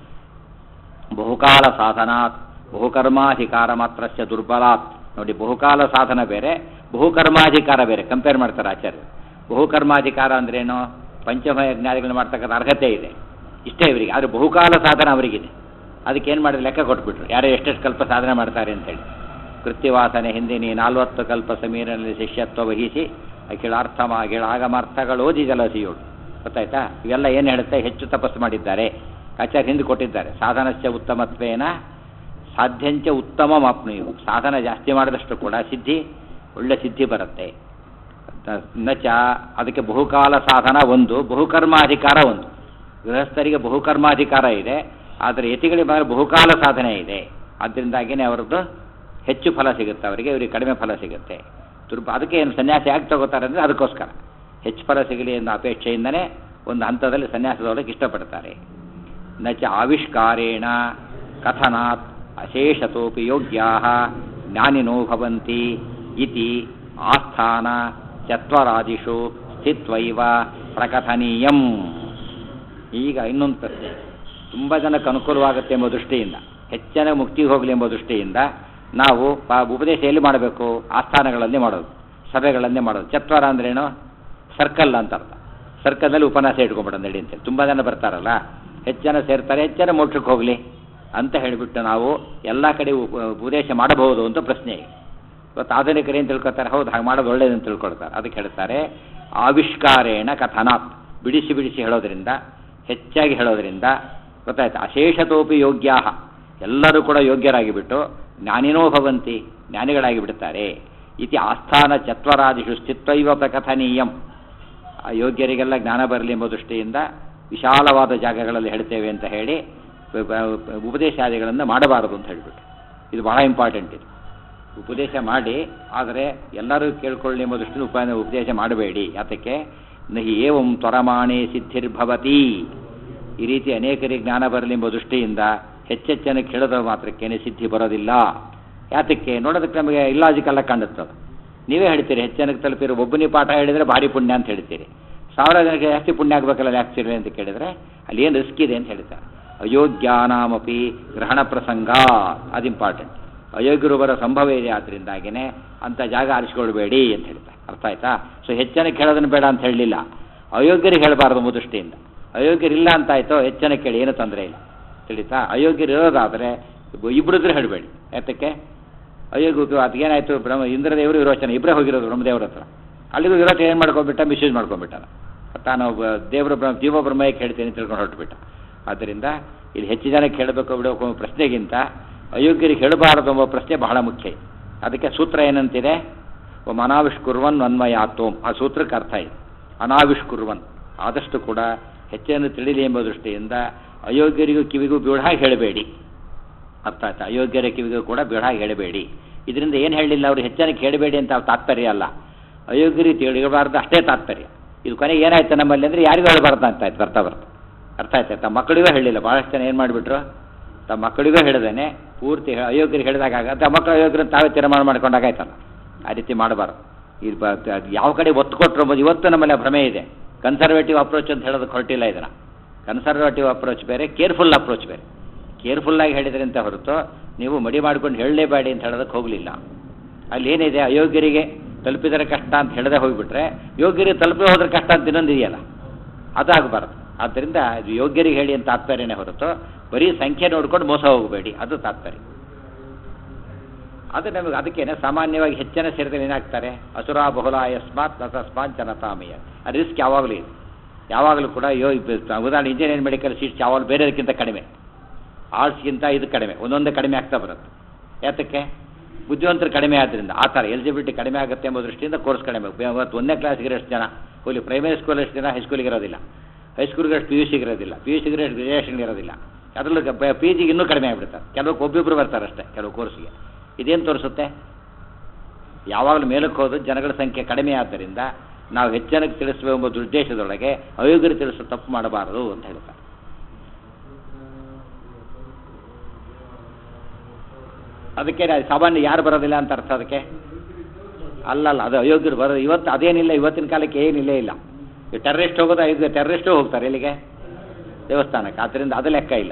ಬಹುಕಾಲ ಸಾಧನಾತ್ ಬಹುಕರ್ಮಾಧಿಕಾರ ಮಾತ್ರಸ್ಯ ದುರ್ಬಲಾತ್ ನೋಡಿ ಬಹುಕಾಲ ಸಾಧನ ಬೇರೆ ಬಹುಕರ್ಮಾಧಿಕಾರ ಬೇರೆ ಕಂಪೇರ್ ಮಾಡ್ತಾರೆ ಆಚಾರ್ಯ ಬಹುಕರ್ಮಾಧಿಕಾರ ಅಂದ್ರೇನು ಪಂಚಮ ಯಜ್ಞಾದಿಗಳನ್ನ ಮಾಡ್ತಕ್ಕಂಥ ಅರ್ಹತೆ ಇದೆ ಇಷ್ಟೇ ಇವರಿಗೆ ಆದರೆ ಬಹುಕಾಲ ಸಾಧನ ಅವರಿಗಿದೆ ಅದಕ್ಕೆ ಏನು ಮಾಡಿದ್ರೆ ಲೆಕ್ಕ ಕೊಟ್ಬಿಟ್ರು ಯಾರು ಎಷ್ಟೆಷ್ಟು ಕಲ್ಪ ಸಾಧನೆ ಮಾಡ್ತಾರೆ ಅಂತೇಳಿ ಕೃತ್ಯವಾಸನೆ ಹಿಂದಿನಿ ನಾಲ್ವತ್ತು ಕಲ್ಪ ಸಮೀರನಲ್ಲಿ ಶಿಷ್ಯತ್ವ ವಹಿಸಿ ಅಖಿಲಾರ್ಥಮ ಅಖಿಳ ಆಗಮಾರ್ಥಗಳು ಓದಿ ಜಲಸಿಯೋಳು ಗೊತ್ತಾಯ್ತಾ ಇವೆಲ್ಲ ಏನು ಹೇಳುತ್ತೆ ಹೆಚ್ಚು ತಪಸ್ಸು ಮಾಡಿದ್ದಾರೆ ಆಚಾರ್ಯ ಹಿಂದೆ ಕೊಟ್ಟಿದ್ದಾರೆ ಸಾಧನಶ್ಚ ಉತ್ತಮತ್ವೇನ ಸಾಧ್ಯಂಚ ಉತ್ತಮ ಮಾಪ್ನುಯು ಸಾಧನ ಜಾಸ್ತಿ ಮಾಡಿದಷ್ಟು ಕೂಡ ಸಿದ್ಧಿ ಒಳ್ಳೆ ಸಿದ್ಧಿ ಬರುತ್ತೆ ನಚ ಅದಕ್ಕೆ ಬಹುಕಾಲ ಸಾಧನ ಒಂದು ಬಹುಕರ್ಮಾಧಿಕಾರ ಒಂದು ಗೃಹಸ್ಥರಿಗೆ ಬಹುಕರ್ಮಾಧಿಕಾರ ಇದೆ ಆದರೆ ಯತಿಗಳಿಗೆ ಮಾತ್ರ ಬಹುಕಾಲ ಸಾಧನೆ ಇದೆ ಆದ್ದರಿಂದಾಗಿಯೇ ಅವರದ್ದು ಹೆಚ್ಚು ಫಲ ಸಿಗುತ್ತೆ ಅವರಿಗೆ ಇವರಿಗೆ ಕಡಿಮೆ ಫಲ ಸಿಗುತ್ತೆ ದುರ್ಬ ಅದಕ್ಕೆ ಏನು ಸನ್ಯಾಸ ಯಾಕೆ ತಗೋತಾರೆ ಅಂದರೆ ಅದಕ್ಕೋಸ್ಕರ ಹೆಚ್ಚು ಫಲ ಸಿಗಲಿ ಅನ್ನೋ ಅಪೇಕ್ಷೆಯಿಂದನೇ ಒಂದು ಹಂತದಲ್ಲಿ ಸನ್ಯಾಸದೊಳಗೆ ಇಷ್ಟಪಡ್ತಾರೆ ನಚ ಆವಿಷ್ಕಾರೇಣ ಕಥನಾತ್ ಅಶೇಷತೋಪಿ ಯೋಗ್ಯಾ ಜ್ಞಾನಿನೋ ಭವಂತಿ ಇತಿ ಆಸ್ಥಾನ ಚತ್ವರಾದಿಷು ಸ್ಥಿತ್ವೈವ ಪ್ರಕಥನೀಯಂ ಈಗ ಇನ್ನೊಂದು ಪ್ರಶ್ನೆ ತುಂಬ ಜನಕ್ಕೆ ಅನುಕೂಲವಾಗುತ್ತೆ ಎಂಬ ದೃಷ್ಟಿಯಿಂದ ಹೆಚ್ಚಿನ ಮುಕ್ತಿಗೆ ಹೋಗಲಿ ಎಂಬ ದೃಷ್ಟಿಯಿಂದ ನಾವು ಪ- ಉಪದೇಶ ಎಲ್ಲಿ ಮಾಡಬೇಕು ಆಸ್ಥಾನಗಳಲ್ಲಿ ಮಾಡೋದು ಸಭೆಗಳನ್ನೇ ಮಾಡೋದು ಚತ್ವರ ಅಂದ್ರೇನು ಸರ್ಕಲ್ ಅಂತ ಅರ್ಥ ಸರ್ಕಲ್ನಲ್ಲಿ ಉಪನ್ಯಾಸ ಇಟ್ಕೊಂಡ್ಬಿಡೋದು ನಡಿ ಅಂತೇಳಿ ತುಂಬ ಜನ ಬರ್ತಾರಲ್ಲ ಹೆಚ್ಚು ಜನ ಸೇರ್ತಾರೆ ಹೆಚ್ಚು ಜನ ಮೋಕ್ಷಕ್ಕೆ ಹೋಗಲಿ ಅಂತ ಹೇಳಿಬಿಟ್ಟು ನಾವು ಎಲ್ಲ ಕಡೆ ಉಪ- ಉಪದೇಶ ಮಾಡಬಹುದು ಅಂತ ಪ್ರಶ್ನೆ ಈಗ. ಇವತ್ತು ಆಧುನಿಕರು ಏನು ತಿಳ್ಕೊತಾರೆ ಹೌದು ಹಾಗೆ ಮಾಡೋದು ಒಳ್ಳೇದು ಅಂತ ತಿಳ್ಕೊಳ್ತಾರೆ ಅದಕ್ಕೆ ಹೇಳ್ತಾರೆ ಆವಿಷ್ಕಾರೇಣ ಕಥನಾತ್ ಬಿಡಿಸಿ ಬಿಡಿಸಿ ಹೇಳೋದ್ರಿಂದ ಹೆಚ್ಚಾಗಿ ಹೇಳೋದ್ರಿಂದ ಗೊತ್ತಾಯ್ತು ಅಶೇಷತೋಪಿ ಯೋಗ್ಯಾ ಎಲ್ಲರೂ ಕೂಡ ಯೋಗ್ಯರಾಗಿಬಿಟ್ಟು ಜ್ಞಾನಿನೋ ಭವಂತಿ ಜ್ಞಾನಿಗಳಾಗಿ ಬಿಡುತ್ತಾರೆ ಇತಿ ಆಸ್ಥಾನ ಚತ್ವರಾದಿಷು ಸ್ಥಿತ್ವೈವ ಪ್ರಕಥನೀಯಂ ಆ ಯೋಗ್ಯರಿಗೆಲ್ಲ ಜ್ಞಾನ ಬರಲಿ ಎಂಬ ದೃಷ್ಟಿಯಿಂದ ವಿಶಾಲವಾದ ಜಾಗಗಳಲ್ಲಿ ಹೇಳ್ತೇವೆ ಅಂತ ಹೇಳಿ ಪ- ಪ- ಉಪದೇಶಾದಿಗಳನ್ನು ಮಾಡಬಾರದು ಅಂತ ಹೇಳಿಬಿಟ್ಟು ಇದು ಬಹಳ ಇಂಪಾರ್ಟೆಂಟ್ ಇದು ಉಪದೇಶ ಮಾಡಿ ಆದರೆ ಎಲ್ಲರೂ ಕೇಳ್ಕೊಳ್ಳಿ ಎಂಬ ದೃಷ್ಟಿಯಿಂದ ಉಪ ಉಪದೇಶ ಮಾಡಬೇಡಿ ಯಾತಕ್ಕೆ ನಹಿ ಏವಂ ತ್ವರಮಾಣೆ ಸಿದ್ಧಿರ್ಭವತಿ ಈ ರೀತಿ ಅನೇಕರಿಗೆ ಜ್ಞಾನ ಬರಲಿ ಎಂಬ ದೃಷ್ಟಿಯಿಂದ ಹೆಚ್ಚೆಚ್ಚನ ಕೇಳದ ಮಾತ್ರಕ್ಕೇನೆ ಸಿದ್ಧಿ ಬರೋದಿಲ್ಲ ಯಾತಕ್ಕೆ ನೋಡೋದಕ್ಕೆ ನಮಗೆ ಇಲ್ಲಾಜಿಕಲ್ಲ ಕಾಣುತ್ತದೆ ನೀವೇ ಹೇಳ್ತೀರಿ ಹೆಚ್ಚನಕ್ಕೆ ತಲುಪಿರೋ ಒಬ್ಬನಿಗೆ ಪಾಠ ಹೇಳಿದರೆ ಭಾರಿ ಪುಣ್ಯ ಅಂತ ಹೇಳ್ತೀರಿ ಸಾವಿರ ಜನಕ್ಕೆ ಜಾಸ್ತಿ ಪುಣ್ಯ ಆಗಬೇಕಲ್ಲ ಯಾಕೆ ಅಂತ ಕೇಳಿದರೆ ಅಲ್ಲಿ ಏನು ರಿಸ್ಕ್ ಇದೆ ಅಂತ ಹೇಳ್ತಾರೆ ಅಯೋಗ್ಯಾನಾಮಪಿ ಗ್ರಹಣ ಪ್ರಸಂಗ ಅದು ಇಂಪಾರ್ಟೆಂಟ್ ಅಯೋಗ್ಯರು ಬರೋ ಸಂಭವ ಇದೆ ಆದ್ದರಿಂದಾಗಿನೇ ಅಂಥ ಜಾಗ ಆರಿಸ್ಕೊಳ್ಬೇಡಿ ಅಂತ ಹೇಳ್ತಾರೆ ಅರ್ಥ ಆಯ್ತಾ ಸೊ ಹೆಚ್ಚನಕ್ಕೆ ಹೇಳೋದನ್ನು ಬೇಡ ಅಂತ ಹೇಳಲಿಲ್ಲ ಅಯೋಗ್ಯರಿಗೆ ಹೇಳಬಾರ್ದು ಎಂಬ ದೃಷ್ಟಿಯಿಂದ ಅಯೋಗ್ಯರಿಲ್ಲ ಅಂತ ಆಯಿತು ಹೆಚ್ಚನ ಕೇಳಿ ಏನು ತೊಂದರೆ ಇಲ್ಲ ತಿಳಿತಾ ಅಯೋಗ್ಯರು ಇರೋದಾದರೆ ಇಬ್ಬರಿದ್ರೆ ಹೇಳಬೇಡಿ ಯಾತಕ್ಕೆ ಅಯೋಗ್ಯ ಅದಕ್ಕೇನಾಯಿತು ಬ್ರಹ್ಮ ಇಂದ್ರದೇವರು ವಿರೋಚನ ಇಬ್ಬರೇ ಹೋಗಿರೋದು ಬ್ರಹ್ಮದೇವ್ರ ಹತ್ರ ಅಲ್ಲಿಗೂ ವಿರೋಚನ ಏನು ಮಾಡ್ಕೊಂಡ್ಬಿಟ್ಟ ಮಿಸ್ಯೂಸ್ ಮಾಡ್ಕೊಂಡ್ಬಿಟ್ಟ ತಾನು ಒಬ್ಬ ದೇವರ ಬ್ರಹ್ಮ ಜೀವ ಬ್ರಹ್ಮಕ್ಕೆ ಹೇಳ್ತೀನಿ ತಿಳ್ಕೊಂಡು ಹೊರಟುಬಿಟ್ಟ ಆದ್ದರಿಂದ ಇಲ್ಲಿ ಹೆಚ್ಚು ಜನಕ್ಕೆ ಹೇಳಬೇಕು ಬಿಡಬೇಕು ಅನ್ನೋ ಪ್ರಶ್ನೆಗಿಂತ ಅಯೋಗ್ಯರಿಗೆ ಹೇಳಬಾರದು ಎಂಬ ಪ್ರಶ್ನೆ ಬಹಳ ಮುಖ್ಯ ಅದಕ್ಕೆ ಸೂತ್ರ ಏನಂತಿದೆ ಒಮ್ಮ ಅನಾವಿಷ್ಕುರ್ವನ್ ಅನ್ವಯಾತೋಮ್ ಆ ಸೂತ್ರಕ್ಕೆ ಅರ್ಥ ಇದೆ ಅನಾವಿಷ್ಕುರ್ವನ್ ಆದಷ್ಟು ಕೂಡ ಹೆಚ್ಚನ್ನು ತಿಳಿಲಿ ಎಂಬ ದೃಷ್ಟಿಯಿಂದ ಅಯೋಗ್ಯರಿಗೂ ಕಿವಿಗೂ ಬೀಳಾಗಿ ಹೇಳಬೇಡಿ ಅರ್ಥ ಆಯ್ತಾ ಅಯೋಗ್ಯರ ಕಿವಿಗೂ ಕೂಡ ಬೀಳಾಗಿ ಹೇಳಬೇಡಿ ಇದರಿಂದ ಏನು ಹೇಳಲಿಲ್ಲ ಅವರು ಹೆಚ್ಚನಕ್ಕೆ ಹೇಳಬೇಡಿ ಅಂತ ತಾತ್ಪರ್ಯ ಅಲ್ಲ ಅಯೋಗ್ಯರಿಗೆ ತಿಳಿಯಬಾರ್ದು ಅಷ್ಟೇ ತಾತ್ಪರ್ಯ ಇದು ಕೊನೆಗೆ ಏನಾಯ್ತು ನಮ್ಮಲ್ಲಿ ಅಂದರೆ ಯಾರಿಗೂ ಹೇಳಬಾರ್ದು ಅಂತ ಆಯ್ತು ಬರ್ತಾ ಬರ್ತಾ ಅರ್ಥ ಆಯ್ತಾ ತಮ್ಮ ಮಕ್ಕಳಿಗೂ ಹೇಳಿಲ್ಲ ಭಾಳಷ್ಟು ಜನ ಏನು ಮಾಡಿಬಿಟ್ರು ತಮ್ಮ ಮಕ್ಕಳಿಗೂ ಹೇಳಿದೇನೆ ಪೂರ್ತಿ ಹೇ- ಅಯೋಗ್ಯರಿಗೆ ಹೇಳಿದಾಗ ತಮ್ಮ ಮಕ್ಕಳು ಅಯೋಗ್ಯರನ್ನು ತಾವೇ ತೀರ್ಮಾನ ಮಾಡ್ಕೊಂಡಾಗಾಯ್ತಲ್ಲ ಆ ರೀತಿ ಮಾಡಬಾರ್ದು ಇದು ಬ ಅದು ಯಾವ ಕಡೆ ಒತ್ತು ಕೊಟ್ಟರು ಎಂಬುದು ಇವತ್ತು ನಮ್ಮಲ್ಲಿ ಆ ಭ್ರಮೆ ಇದೆ ಕನ್ಸರ್ವೇಟಿವ್ ಅಪ್ರೋಚ್ ಅಂತ ಹೇಳೋದಕ್ಕೆ ಹೊರಟಿಲ್ಲ ಇದನ್ನು ಕನ್ಸರ್ವೇಟಿವ್ ಅಪ್ರೋಚ್ ಬೇರೆ ಕೇರ್ಫುಲ್ ಅಪ್ರೋಚ್ ಬೇರೆ ಕೇರ್ಫುಲ್ಲಾಗಿ ಹೇಳಿದ್ರಿ ಅಂತ ಹೊರತು ನೀವು ಮಡಿ ಮಾಡ್ಕೊಂಡು ಹೇಳಲೇಬೇಡಿ ಅಂತ ಹೇಳೋದಕ್ಕೆ ಹೋಗಲಿಲ್ಲ ಅಲ್ಲಿ ಏನಿದೆ ಅಯೋಗ್ಯರಿಗೆ ತಲುಪಿದರೆ ಕಷ್ಟ ಅಂತ ಹೇಳದೆ ಹೋಗಿಬಿಟ್ರೆ ಯೋಗ್ಯರಿಗೆ ತಲುಪಿ ಹೋದ್ರೆ ಕಷ್ಟ ಅಂತ ಇನ್ನೊಂದು ಇದೆಯಲ್ಲ ಅದಾಗಬಾರ್ದು ಆದ್ದರಿಂದ ಇದು ಯೋಗ್ಯರಿಗೆ ಹೇಳಿ ಅಂತ ತಾತ್ಪರ್ಯನೇ ಹೊರತು ಬರೀ ಸಂಖ್ಯೆ ನೋಡ್ಕೊಂಡು ಮೋಸ ಹೋಗಬೇಡಿ ಅದು ತಾತ್ಪರ್ಯ ಅದು ನಮಗೆ ಅದಕ್ಕೇನೆ ಸಾಮಾನ್ಯವಾಗಿ ಹೆಚ್ಚಿನ ಸೇರಿದ್ರೆ ಏನಾಗ್ತಾರೆ ಅಸುರ ಬಹುಲ ಯಸ್ಮಾತ್ ನ ತಸ್ಮಾತ್ ಜನತಾಮಯ ಆ ರಿಸ್ಕ್ ಯಾವಾಗಲೂ ಇದೆ ಯಾವಾಗಲೂ ಕೂಡ ಯೋ ಉದಾಹರಣೆ ಇಂಜಿನಿಯರಿಂಗ್ ಮೆಡಿಕಲ್ ಸೀಟ್ಸ್ ಯಾವಾಗಲೂ ಬೇರೆದಕ್ಕಿಂತ ಕಡಿಮೆ ಆರ್ಟ್ಸ್ಗಿಂತ ಇದು ಕಡಿಮೆ ಒಂದೊಂದೇ ಕಡಿಮೆ ಆಗ್ತಾ ಬರುತ್ತೆ ಯಾತಕ್ಕೆ ಬುದ್ಧಿವಂತರು ಕಡಿಮೆ ಆದ್ದರಿಂದ ಆ ಥರ ಎಲಿಜಿಬಿಲಿಟಿ ಕಡಿಮೆ ಆಗುತ್ತೆ ಎಂಬ ದೃಷ್ಟಿಯಿಂದ ಕೋರ್ಸ್ ಕಡಿಮೆ ಇವತ್ತು ಒಂದನೇ ಕ್ಲಾಸ್ಗೆ ಎಷ್ಟು ಜನ ಹೋಲಿ ಪ್ರೈಮರಿ ಸ್ಕೂಲ್ ಎಷ್ಟು ಜನ ಹೈಸ್ಕೂಲಿಗೆ ಇರೋದಿಲ್ಲ ಹೈಸ್ಕೂಲ್ಗೆ ಅಷ್ಟು ಪಿ ಯು ಸಿಗೆ ಇರೋದಿಲ್ಲ ಪಿ ಯು ಸಿಗೆ ಅಷ್ಟು ಗ್ರಾಜುಯೇಷನ್ಗೆ ಇರೋದಿಲ್ಲ ಅದರಲ್ಲೂ ಪಿ ಜಿಗೆ ಇನ್ನೂ ಕಡಿಮೆ ಆಗಿಬಿಡ್ತಾರೆ ಕೆಲವು ಒಬ್ಬಿಬ್ಬರು ಬರ್ತಾರೆ ಅಷ್ಟೇ ಕೆಲವು ಕೋರ್ಸ್ಗೆ ಇದೇನು ತೋರಿಸುತ್ತೆ ಯಾವಾಗಲೂ ಮೇಲಕ್ಕೆ ಹೋದ ಜನಗಳ ಸಂಖ್ಯೆ ಕಡಿಮೆ ಆದ್ದರಿಂದ ನಾವು ಹೆಚ್ಚನಕ್ಕೆ ತಿಳಿಸುವ ಎಂಬ ಉದ್ದೇಶದೊಳಗೆ ಅಯೋಗ್ಯರು ತಿಳಿಸೋ ತಪ್ಪು ಮಾಡಬಾರದು ಅಂತ ಹೇಳ್ತಾರೆ ಅದಕ್ಕೆ ನಾ- ಸಾಮಾನ್ಯ ಯಾರು ಬರೋದಿಲ್ಲ ಅಂತ ಅರ್ಥ ಅದಕ್ಕೆ ಅಲ್ಲಲ್ಲ ಅದು ಅಯೋಗ್ಯರು ಬರೋದು ಇವತ್ತು ಅದೇನಿಲ್ಲ ಇವತ್ತಿನ ಕಾಲಕ್ಕೆ ಏನಿಲ್ಲೇ ಇಲ್ಲ ಈ ಟೆರ್ರಿಸ್ಟ್ ಹೋಗೋದು ಐದು ಟೆರ್ರಿಸ್ಟು ಹೋಗ್ತಾರೆ ಇಲ್ಲಿಗೆ ದೇವಸ್ಥಾನಕ್ಕೆ ಆದ್ದರಿಂದ ಅದು ಲೆಕ್ಕ ಇಲ್ಲ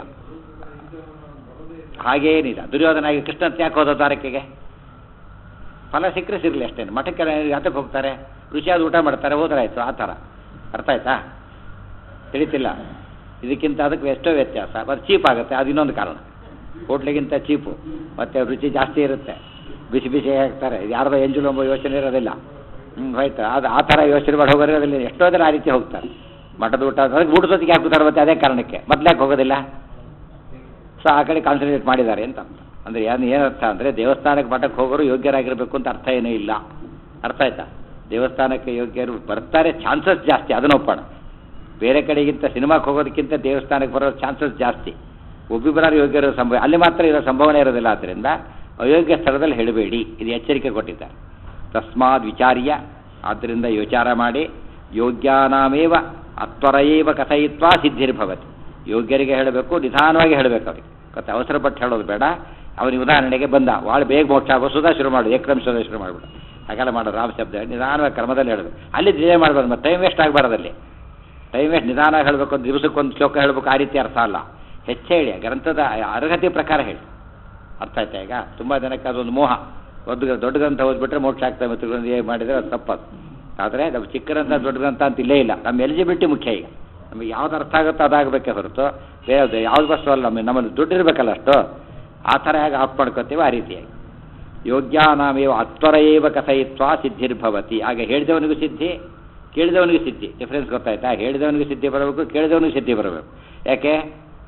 ಹಾಗೇನಿಲ್ಲ ದುರ್ಯೋಧನಾಗಿ ಕೃಷ್ಣ ಯಾಕೆ ಹೋದ ದ್ವಾರಕೆಗೆ ಫಲ ಸಿಕ್ಕರೆ ಸಿಗಲಿ ಅಷ್ಟೇನು ಮಠಕ್ಕೆ ಯಾತಕ್ಕೆ ಹೋಗ್ತಾರೆ ರುಚಿಯಾದ ಊಟ ಮಾಡ್ತಾರೆ ಹೋದ್ರಾಯ್ತು ಆ ಥರ ಅರ್ಥ ಆಯ್ತಾ ತಿಳಿತಿಲ್ಲ ಇದಕ್ಕಿಂತ ಅದಕ್ಕೆ ಎಷ್ಟೋ ವ್ಯತ್ಯಾಸ ಅದು ಚೀಪ್ ಆಗುತ್ತೆ ಅದು ಇನ್ನೊಂದು ಕಾರಣ ಹೋಟ್ಲಿಗಿಂತ ಚೀಪು ಮತ್ತು ರುಚಿ ಜಾಸ್ತಿ ಇರುತ್ತೆ ಬಿಸಿ ಬಿಸಿ ಹಾಕ್ತಾರೆ ಯಾರ್ದೋ ಎಂಜಲು ಎಂಬ ಯೋಚನೆ ಇರೋದಿಲ್ಲ ಹ್ಞೂ ಆಯ್ತು ಅದು ಆ ಥರ ಯೋಚನೆ ಮಾಡಿ ಹೋಗೋದಿಲ್ಲ ಎಷ್ಟೋ ಜನ ಆ ರೀತಿ ಹೋಗ್ತಾರೆ ಮಠದ ಊಟ ಅದಕ್ಕೆ ಊಟದೊತ್ತಿಗೆ ಹಾಕ್ತಾರೆ ಮತ್ತೆ ಅದೇ ಕಾರಣಕ್ಕೆ ಮೊದ್ಲ್ಯಾಕೆ ಹೋಗೋದಿಲ್ಲ ಸೊ ಆ ಕಡೆ ಕಾನ್ಸಂಟ್ರೇಟ್ ಮಾಡಿದ್ದಾರೆ ಅಂತ ಅರ್ಥ ಅಂದರೆ ಏನು ಏನರ್ಥ ಅಂದರೆ ದೇವಸ್ಥಾನಕ್ಕೆ ಮಠಕ್ಕೆ ಹೋಗೋರು ಯೋಗ್ಯರಾಗಿರಬೇಕು ಅಂತ ಅರ್ಥ ಏನೂ ಇಲ್ಲ ಅರ್ಥ ಆಯ್ತಾ ದೇವಸ್ಥಾನಕ್ಕೆ ಯೋಗ್ಯರು ಬರ್ತಾರೆ ಚಾನ್ಸಸ್ ಜಾಸ್ತಿ ಅದನ್ನ ಒಪ್ಪೋಣ ಬೇರೆ ಕಡೆಗಿಂತ ಸಿನಿಮಾಕ್ಕೆ ಹೋಗೋದಕ್ಕಿಂತ ದೇವಸ್ಥಾನಕ್ಕೆ ಬರೋ ಚಾನ್ಸಸ್ ಜಾಸ್ತಿ ಒಬ್ಬಿಬ್ಬರಾರು ಯೋಗ್ಯರು ಸಂಭವ ಅಲ್ಲಿ ಮಾತ್ರ ಇರೋ ಸಂಭವನೆ ಇರೋದಿಲ್ಲ ಆದ್ದರಿಂದ ಅಯೋಗ್ಯ ಸ್ಥಳದಲ್ಲಿ ಹೇಳಬೇಡಿ ಇದು ಎಚ್ಚರಿಕೆ ಕೊಟ್ಟಿದ್ದಾರೆ ತಸ್ಮಾದ್ ವಿಚಾರ್ಯ ಆದ್ದರಿಂದ ಯೋಚಾರ ಮಾಡಿ ಯೋಗ್ಯಾನಾಮೇವ ಅತ್ವರಯೇವ ಕಥಯಿತ್ವಾ ಸಿದ್ಧಿರ್ಭವತಿ ಯೋಗ್ಯರಿಗೆ ಹೇಳಬೇಕು ನಿಧಾನವಾಗಿ ಹೇಳಬೇಕು ಅವರಿಗೆ ಮತ್ತೆ ಅವಸರಪಟ್ಟು ಹೇಳೋದು ಬೇಡ ಅವನಿಗೆ ಉದಾಹರಣೆಗೆ ಬಂದ ಭಾಳ ಬೇಗ ಮೋಕ್ಷ ಆಗೋ ಸುಧಾ ಶುರು ಮಾಡು ಏಕ್ರಮ ಸುಧಾ ಶುರು ಮಾಡಿಬಿಡು ಹಾಗೆಲ್ಲ ಮಾಡೋದು ರಾಮ ಶಬ್ದ ನಿಧಾನವಾಗಿ ಕ್ರಮದಲ್ಲಿ ಹೇಳಬೇಕು ಅಲ್ಲಿ ಡಿಲೇ ಮಾಡಬಾರ್ದು ಮತ್ತೆ ಟೈಮ್ ವೇಸ್ಟ್ ಆಗಬಾರ್ದಲ್ಲಿ ಟೈಮ್ ವೇಸ್ಟ್ ನಿಧಾನವಾಗಿ ಹೇಳಬೇಕು ಒಂದು ದಿವಸಕ್ಕೊಂದು ಶ್ಲೋಕ ಹೇಳಬೇಕು ಆ ರೀತಿ ಅರ್ಥ ಅಲ್ಲ ಹೆಚ್ಚೇ ಹೇಳಿ ಗ್ರಂಥದ ಅರ್ಹತೆ ಪ್ರಕಾರ ಹೇಳಿ ಅರ್ಥ ಆಯ್ತಾ ಈಗ ತುಂಬ ಜನಕ್ಕೆ ಅದೊಂದು ಮೋಹ ದೊಡ್ಡ ದೊಡ್ಡ ಗ್ರಂಥ ಓದ್ಬಿಟ್ರೆ ಮೋಕ್ಷ ಆಗ್ತದೆ ಮತ್ತು ಗ್ರಂಥ ಹೇಗೆ ಮಾಡಿದರೆ ಅದು ತಪ್ಪದು ಆದರೆ ನಮ್ಮ ಚಿಕ್ಕ ಗ್ರಂಥ ದೊಡ್ಡ ಗ್ರಂಥ ಅಂತ ಇಲ್ಲೇ ಇಲ್ಲ ನಮ್ಮ ಎಲಿಜಿಬಿಲಿಟಿ ಮುಖ್ಯ ಈಗ ನಮಗೆ ಯಾವ್ದು ಅರ್ಥ ಆಗುತ್ತೋ ಅದಾಗಬೇಕೇ ಹೊರತು ಬೇರೆ ಯಾವ್ದು ಬಸ್ಸು ಅಲ್ಲ ನಮಗೆ ನಮ್ಮಲ್ಲಿ ದುಡ್ಡು ಇರಬೇಕಲ್ಲ ಅಷ್ಟು ಆ ಥರ ಹೇಗೆ ಆಫ್ ಮಾಡ್ಕೋತೀವಿ ಆ ರೀತಿಯಾಗಿ ಯೋಗ್ಯಾನಾಮೇವ ಅತ್ವರಯೇವ ಕಥಯಿತ್ವ ಸಿದ್ಧಿರ್ಭವತಿ ಆಗ ಹೇಳಿದವನಿಗೂ ಸಿದ್ಧಿ ಕೇಳಿದವನಿಗೂ ಸಿದ್ಧಿ ಡಿಫ್ರೆನ್ಸ್ ಗೊತ್ತಾಯ್ತಾ ಹೇಳಿದವನಿಗೆ ಸಿದ್ಧಿ ಬರಬೇಕು ಕೇಳಿದವನಿಗೆ ಸಿದ್ಧಿ ಬರಬೇಕು ಯಾಕೆ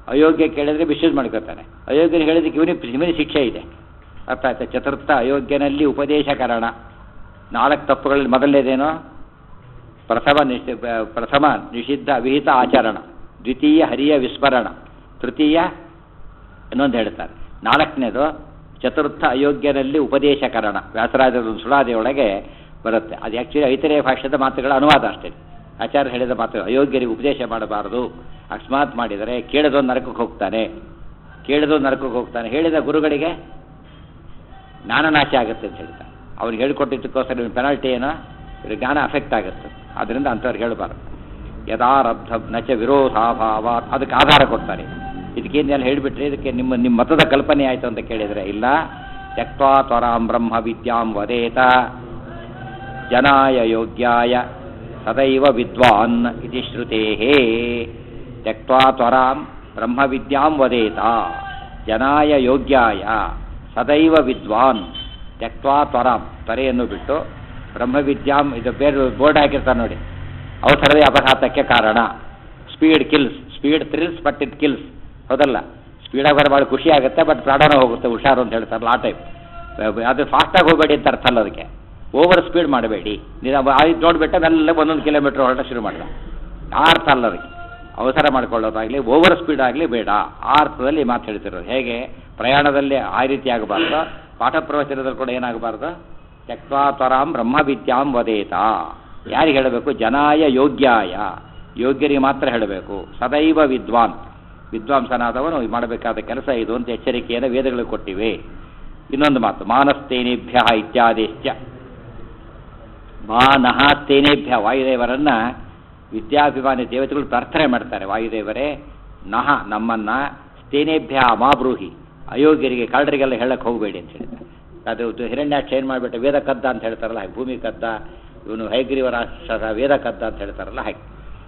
ಅಯೋಗ್ಯ ಕೇಳಿದ್ರೆ ಮಿಸ್ಯೂಸ್ ಮಾಡ್ಕೊತಾನೆ ಅಯೋಗ್ಯನ ಹೇಳಿದಕ್ಕೆ ಇವನಿಗೆ ಇವನಿಗೆ ಶಿಕ್ಷೆ ಇದೆ ಅರ್ಥ ಆಯ್ತಾ ಚತುರ್ಥ ಅಯೋಗ್ಯನಲ್ಲಿ ಉಪದೇಶಕರಣ ನಾಲ್ಕು ತಪ್ಪುಗಳಲ್ಲಿ ಮೊದಲನೇದೇನು ಪ್ರಥಮ ನಿಷಿ ಪ್ರಥಮ ನಿಷಿದ್ಧ ವಿಹಿತ ಆಚರಣ ದ್ವಿತೀಯ ಹರಿಯ ವಿಸ್ಮರಣ ತೃತೀಯ ಇನ್ನೊಂದು ಹೇಳ್ತಾರೆ ನಾಲ್ಕನೇದು ಚತುರ್ಥ ಅಯೋಗ್ಯನಲ್ಲಿ ಉಪದೇಶಕರಣ ವ್ಯಾಸರಾಜರ ಒಂದು ಸುಳಾದಿಯೊಳಗೆ ಬರುತ್ತೆ ಅದು ಆ್ಯಕ್ಚುಲಿ ಐತರೇಯ ಭಾಷ್ಯದ ಮಾತುಗಳ ಅನುವಾದ ಅಷ್ಟೇ ಆಚಾರ್ಯ ಹೇಳಿದ ಮಾತು ಅಯೋಗ್ಯರಿಗೆ ಉಪದೇಶ ಮಾಡಬಾರದು ಅಕಸ್ಮಾತ್ ಮಾಡಿದರೆ ಕೇಳಿದೊಂದು ನರಕಕ್ಕೆ ಹೋಗ್ತಾನೆ ಕೇಳಿದೊಂದು ನರಕಕ್ಕೆ ಹೋಗ್ತಾನೆ ಹೇಳಿದ ಗುರುಗಳಿಗೆ ಜ್ಞಾನನಾಶ ಆಗುತ್ತೆ ಅಂತ ಹೇಳ್ತಾರೆ ಅವ್ರಿಗೆ ಹೇಳಿಕೊಟ್ಟಿದ್ದಕ್ಕೋಸ್ಕರ ಪೆನಾಲ್ಟಿ ಏನೋ ಇವ್ರಿಗೆ ಜ್ಞಾನ ಅಫೆಕ್ಟ್ ಆಗುತ್ತೆ ಅದರಿಂದ ಅಂಥವ್ರು ಹೇಳಬಾರ್ದು ಯಥಾರಬ್ಧ ನಚ ವಿರೋಧಾಭಾವ ಅದಕ್ಕೆ ಆಧಾರ ಕೊಡ್ತಾರೆ ಇದಕ್ಕೇನೆಲ್ಲ ಹೇಳಿಬಿಟ್ರೆ ಇದಕ್ಕೆ ನಿಮ್ಮ ನಿಮ್ಮ ಮತದ ಕಲ್ಪನೆ ಆಯಿತು ಅಂತ ಕೇಳಿದರೆ ಇಲ್ಲ ತ್ಯಕ್ವಾ ತ್ವರಾಂ ಬ್ರಹ್ಮ ವಿದ್ಯಾಂ ವದೇತ ಜನಾಯ ಯೋಗ್ಯಾಯ ಸದೈವ ವಿದ್ವಾನ್ ಇತಿ ಶ್ರುತೇ ತ್ಯಕ್ವಾ ತ್ವರಾಂ ಬ್ರಹ್ಮ ವಿದ್ಯಾಂ ವದೇತ ಜನಾಯ ಯೋಗ್ಯಾಯ ಸದೈವ ವಿದ್ವಾನ್ ತ್ಯಕ್ವಾ ತ್ವರಾಂ ತ್ವರೆಯನ್ನು ಬಿಟ್ಟು ಬ್ರಹ್ಮವಿದ್ಯಾಂ ಇದು ಬೇರೆ ಬೋರ್ಡ್ ಹಾಕಿರ್ತಾರೆ ನೋಡಿ ಅವಸರವೇ ಅಪಘಾತಕ್ಕೆ ಕಾರಣ speed kills speed thrills but it kills ಹೌದಲ್ಲ ಸ್ಪೀಡಾಗಿ ಬರೋ ಭಾಳ ಖುಷಿ ಆಗುತ್ತೆ ಬಟ್ ಪ್ರಾಣನೂ ಹೋಗುತ್ತೆ ಹುಷಾರು ಅಂತ ಹೇಳ್ತಾರಲ್ಲ ಆ ಟೈಪ್ ಅದು ಫಾಸ್ಟಾಗಿ ಹೋಗಬೇಡಿ ಅಂತ ಅರ್ಥ ಅಲ್ಲ ಅದಕ್ಕೆ ಓವರ್ ಸ್ಪೀಡ್ ಮಾಡಬೇಡಿ ನೀವು ಆಯ್ತು ನೋಡಿಬಿಟ್ಟು ಮೆಲ್ಲ ಒಂದೊಂದು ಕಿಲೋಮೀಟ್ರ್ ಹೊರಟ ಶುರು ಮಾಡಿದ ಆ ಅರ್ಥ ಅಲ್ಲ ಅದಕ್ಕೆ ಅವಸರ ಮಾಡ್ಕೊಳ್ಳೋದಾಗಲಿ ಓವರ್ ಸ್ಪೀಡ್ ಆಗಲಿ ಬೇಡ ಆ ಅರ್ಥದಲ್ಲಿ ಮಾತು ಹೇಳ್ತಿರೋದು ಹೇಗೆ ಪ್ರಯಾಣದಲ್ಲಿ ಆ ರೀತಿ ಆಗಬಾರ್ದು ಪಾಠ ಪ್ರವಚನದಲ್ಲಿ ಕೂಡ ಏನಾಗಬಾರ್ದು ತ್ಯಕ್ವಾ ತ್ವರಾಂ ಬ್ರಹ್ಮವಿದ್ಯಾಂ ವದೇತ ಯಾರಿಗೆ ಹೇಳಬೇಕು ಜನಾಯ ಯೋಗ್ಯಾಯ ಯೋಗ್ಯರಿಗೆ ಮಾತ್ರ ಹೇಳಬೇಕು ಸದೈವ ವಿದ್ವಾನ್ ವಿದ್ವಾಂಸನಾದವನು ಮಾಡಬೇಕಾದ ಕೆಲಸ ಇದು ಅಂತ ಎಚ್ಚರಿಕೆಯನ್ನು ವೇದಗಳು ಕೊಟ್ಟಿವೆ ಇನ್ನೊಂದು ಮಾತು ಮಾನಸ್ತೇನೇಭ್ಯ ಇತ್ಯಾದಿಶ್ಚ ಮಾನಃ ತೇನೇಭ್ಯ ವಾಯುದೇವರನ್ನ ವಿದ್ಯಾಭಿಮಾನಿ ದೇವತೆಗಳು ಪ್ರಾರ್ಥನೆ ಮಾಡ್ತಾರೆ ವಾಯುದೇವರೇ ನಹ ನಮ್ಮನ್ನ ತೇನೇಭ್ಯ ಮಾಬ್ರೂಹಿ ಅಯೋಗ್ಯರಿಗೆ ಕಳ್ಳರಿಗೆಲ್ಲ ಹೇಳಕ್ಕೆ ಹೋಗಬೇಡಿ ಅಂತ ಹೇಳಿದ್ದಾರೆ ಅದು ಹಿರಣ್ಯಾಕ್ಷ ಏನು ಮಾಡಿಬಿಟ್ಟು ವೇದ ಕದ್ದ ಅಂತ ಹೇಳ್ತಾರಲ್ಲ ಹಾಗೆ ಭೂಮಿ ಕದ್ದ ಇವನು ಹೈಗ್ರೀವ ರಾಕ್ಷಸ ವೇದ ಕದ್ದ ಅಂತ ಹೇಳ್ತಾರಲ್ಲ ಹಾಗೆ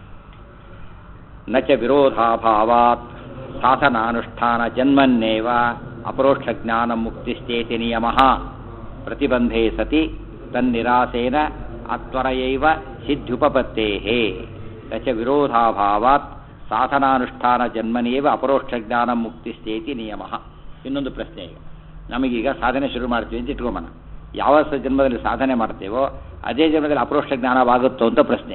ನಚ ವಿರೋಧಾಭಾವಾತ್ ಸಾಧನಾನುಷ್ಠಾನ ಜನ್ಮನ್ನೇವ ಅಪರೋಕ್ಷ ಜ್ಞಾನ ಮುಕ್ತಿಸ್ತೇತಿ ನಿಯಮ ಪ್ರತಿಬಂಧೇ ಸತಿ ತನ್ನಿರಾಸೇನ ಅತ್ವರಯೈವ ಸಿದ್ಧುಪಪತ್ತೇ ನಚ ವಿರೋಧಾಭಾವಾತ್ ಸಾಧನಾನುಷ್ಠಾನ ಜನ್ಮನೇವ ಅಪರೋಕ್ಷ ಜ್ಞಾನ ಮುಕ್ತಿಸ್ತೇತಿ ನಿಯಮ ಇನ್ನೊಂದು ಪ್ರಶ್ನೆ ಈಗ ನಮಗೀಗ ಸಾಧನೆ ಶುರು ಮಾಡ್ತೀವಿ ಅಂತ ಇಟ್ಕೊಂಬೋಣ ಯಾವ ಸ- ಜನ್ಮದಲ್ಲಿ ಸಾಧನೆ ಮಾಡ್ತೇವೋ ಅದೇ ಜನ್ಮದಲ್ಲಿ ಅಪರೋಕ್ಷ ಜ್ಞಾನವಾಗುತ್ತೋ ಅಂತ ಪ್ರಶ್ನೆ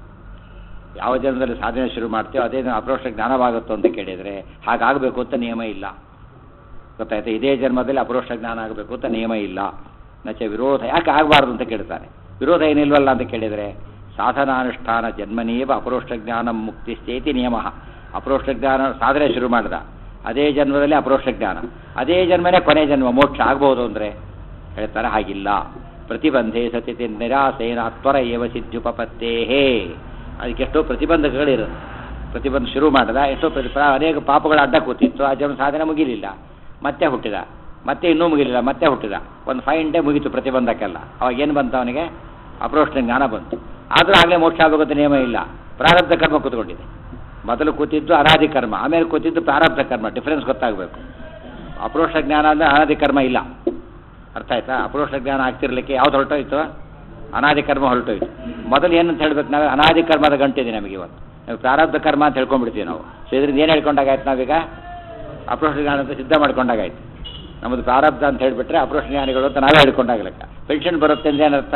ಯಾವ ಜನ್ಮದಲ್ಲಿ ಸಾಧನೆ ಶುರು ಮಾಡ್ತೇವೋ ಅದೇ ಜನ ಅಪರೋಕ್ಷ ಜ್ಞಾನವಾಗುತ್ತೋ ಅಂತ ಕೇಳಿದರೆ ಹಾಗಾಗಬೇಕು ಅಂತ ನಿಯಮ ಇಲ್ಲ ಗೊತ್ತಾಯ್ತಾ ಇದೇ ಜನ್ಮದಲ್ಲಿ ಅಪರೋಕ್ಷ ಜ್ಞಾನ ಆಗಬೇಕು ಅಂತ ನಿಯಮ ಇಲ್ಲ ನಚ ವಿರೋಧ ಯಾಕೆ ಆಗಬಾರ್ದು ಅಂತ ಕೇಳ್ತಾರೆ ವಿರೋಧ ಏನಿಲ್ವಲ್ಲ ಅಂತ ಕೇಳಿದರೆ ಸಾಧನಾನುಷ್ಠಾನ ಜನ್ಮನೇವ ಅಪರೋಕ್ಷ ಜ್ಞಾನ ಮುಕ್ತಿಸ್ತೇತಿ ನಿಯಮ ಅಪರೋಕ್ಷ ಜ್ಞಾನ ಸಾಧನೆ ಶುರು ಮಾಡಿದ ಅದೇ ಜನ್ಮದಲ್ಲಿ ಅಪರೋಕ್ಷ ಜ್ಞಾನ ಅದೇ ಜನ್ಮನೇ ಕೊನೆ ಜನ್ಮ ಮೋಕ್ಷ ಆಗ್ಬೋದು ಅಂದರೆ ಹೇಳ್ತಾರೆ ಹಾಗಿಲ್ಲ ಪ್ರತಿಬಂಧೆ ಸತಿ ನಿರಾಸೇನ ತ್ವರ ಏವ ಸಿದ್ಧುಪಪತ್ತೇಹೇ ಅದಕ್ಕೆ ಎಷ್ಟೋ ಪ್ರತಿಬಂಧಕಗಳಿರುತ್ತೆ ಪ್ರತಿಬಂಧ ಶುರು ಮಾಡಿದ ಎಷ್ಟೋ ಪ್ರತಿ ಪ್ರ- ಅನೇಕ ಪಾಪಗಳ ಅಡ್ಡ ಕೂತಿತ್ತು ಆ ಜನ ಸಾಧನೆ ಮುಗಿಲಿಲ್ಲ ಮತ್ತೆ ಹುಟ್ಟಿದ ಮತ್ತೆ ಇನ್ನೂ ಮುಗಿಲಿಲ್ಲ ಮತ್ತೆ ಹುಟ್ಟಿದ ಒಂದು ಫೈನ್ ಡೇ ಮುಗೀತು ಪ್ರತಿಬಂಧಕ್ಕೆಲ್ಲ ಅವಾಗ ಏನು ಬಂತು ಅವನಿಗೆ ಅಪ್ರೋಷ್ಟ ಜ್ಞಾನ ಬಂತು ಆದರೂ ಆಗಲೇ ಮೋಕ್ಷ ಆಗೋಗುತ್ತೆ ನಿಯಮ ಇಲ್ಲ ಪ್ರಾರಬ್ಧ ಕರ್ಮ ಕೂತ್ಕೊಂಡಿದೆ ಮೊದಲು ಕೂತಿದ್ದು ಅನಾದಿ ಕರ್ಮ ಆಮೇಲೆ ಕೂತಿದ್ದು ಪ್ರಾರಬ್ಧ ಕರ್ಮ ಡಿಫ್ರೆನ್ಸ್ ಗೊತ್ತಾಗಬೇಕು ಅಪ್ರೋಷ್ಟ ಜ್ಞಾನ ಅಂದರೆ ಅನಾದಿ ಕರ್ಮ ಇಲ್ಲ ಅರ್ಥ ಆಯ್ತಾ ಅಪ್ರೋಷ್ಟ ಜ್ಞಾನ ಆಗ್ತಿರ್ಲಿಕ್ಕೆ ಯಾವ್ದು ಹೊರಟೋಯ್ತು ಅನಾದಿ ಕರ್ಮ ಹೊರಟೋಯ್ತು ಮೊದಲು ಏನಂತ ಹೇಳ್ಬೇಕು ನಾವು ಅನಾದಿ ಕರ್ಮದ ಗಂಟಿದೆ ನಮಗೆ ಇವತ್ತು ನಾವು ಪ್ರಾರಬ್ಧ ಕರ್ಮ ಅಂತ ಹೇಳ್ಕೊಂಡ್ಬಿಡ್ತೀವಿ ನಾವು ಸೊ ಇದರಿಂದ ಏನು ಹೇಳ್ಕೊಂಡಾಗಾಯ್ತು ನಾವೀಗ ಅಪ್ರೋಷ್ಟ ಜ್ಞಾನ ಅಂತ ಸಿದ್ಧ ಮಾಡ್ಕೊಂಡಾಗಾಯ್ತು ನಮ್ಮದು ಪ್ರಾರಬ್ಧ ಅಂತ ಹೇಳಿಬಿಟ್ರೆ ಅಪ್ರೋಷ್ಟ ಜ್ಞಾನಿಗಳು ಅಂತ ನಾವೇ ಹೇಳ್ಕೊಂಡಾಗ ಲೆಕ್ಕ ಪೆನ್ಷನ್ ಬರುತ್ತೆ ಅಂದ್ರೆ ಏನರ್ಥ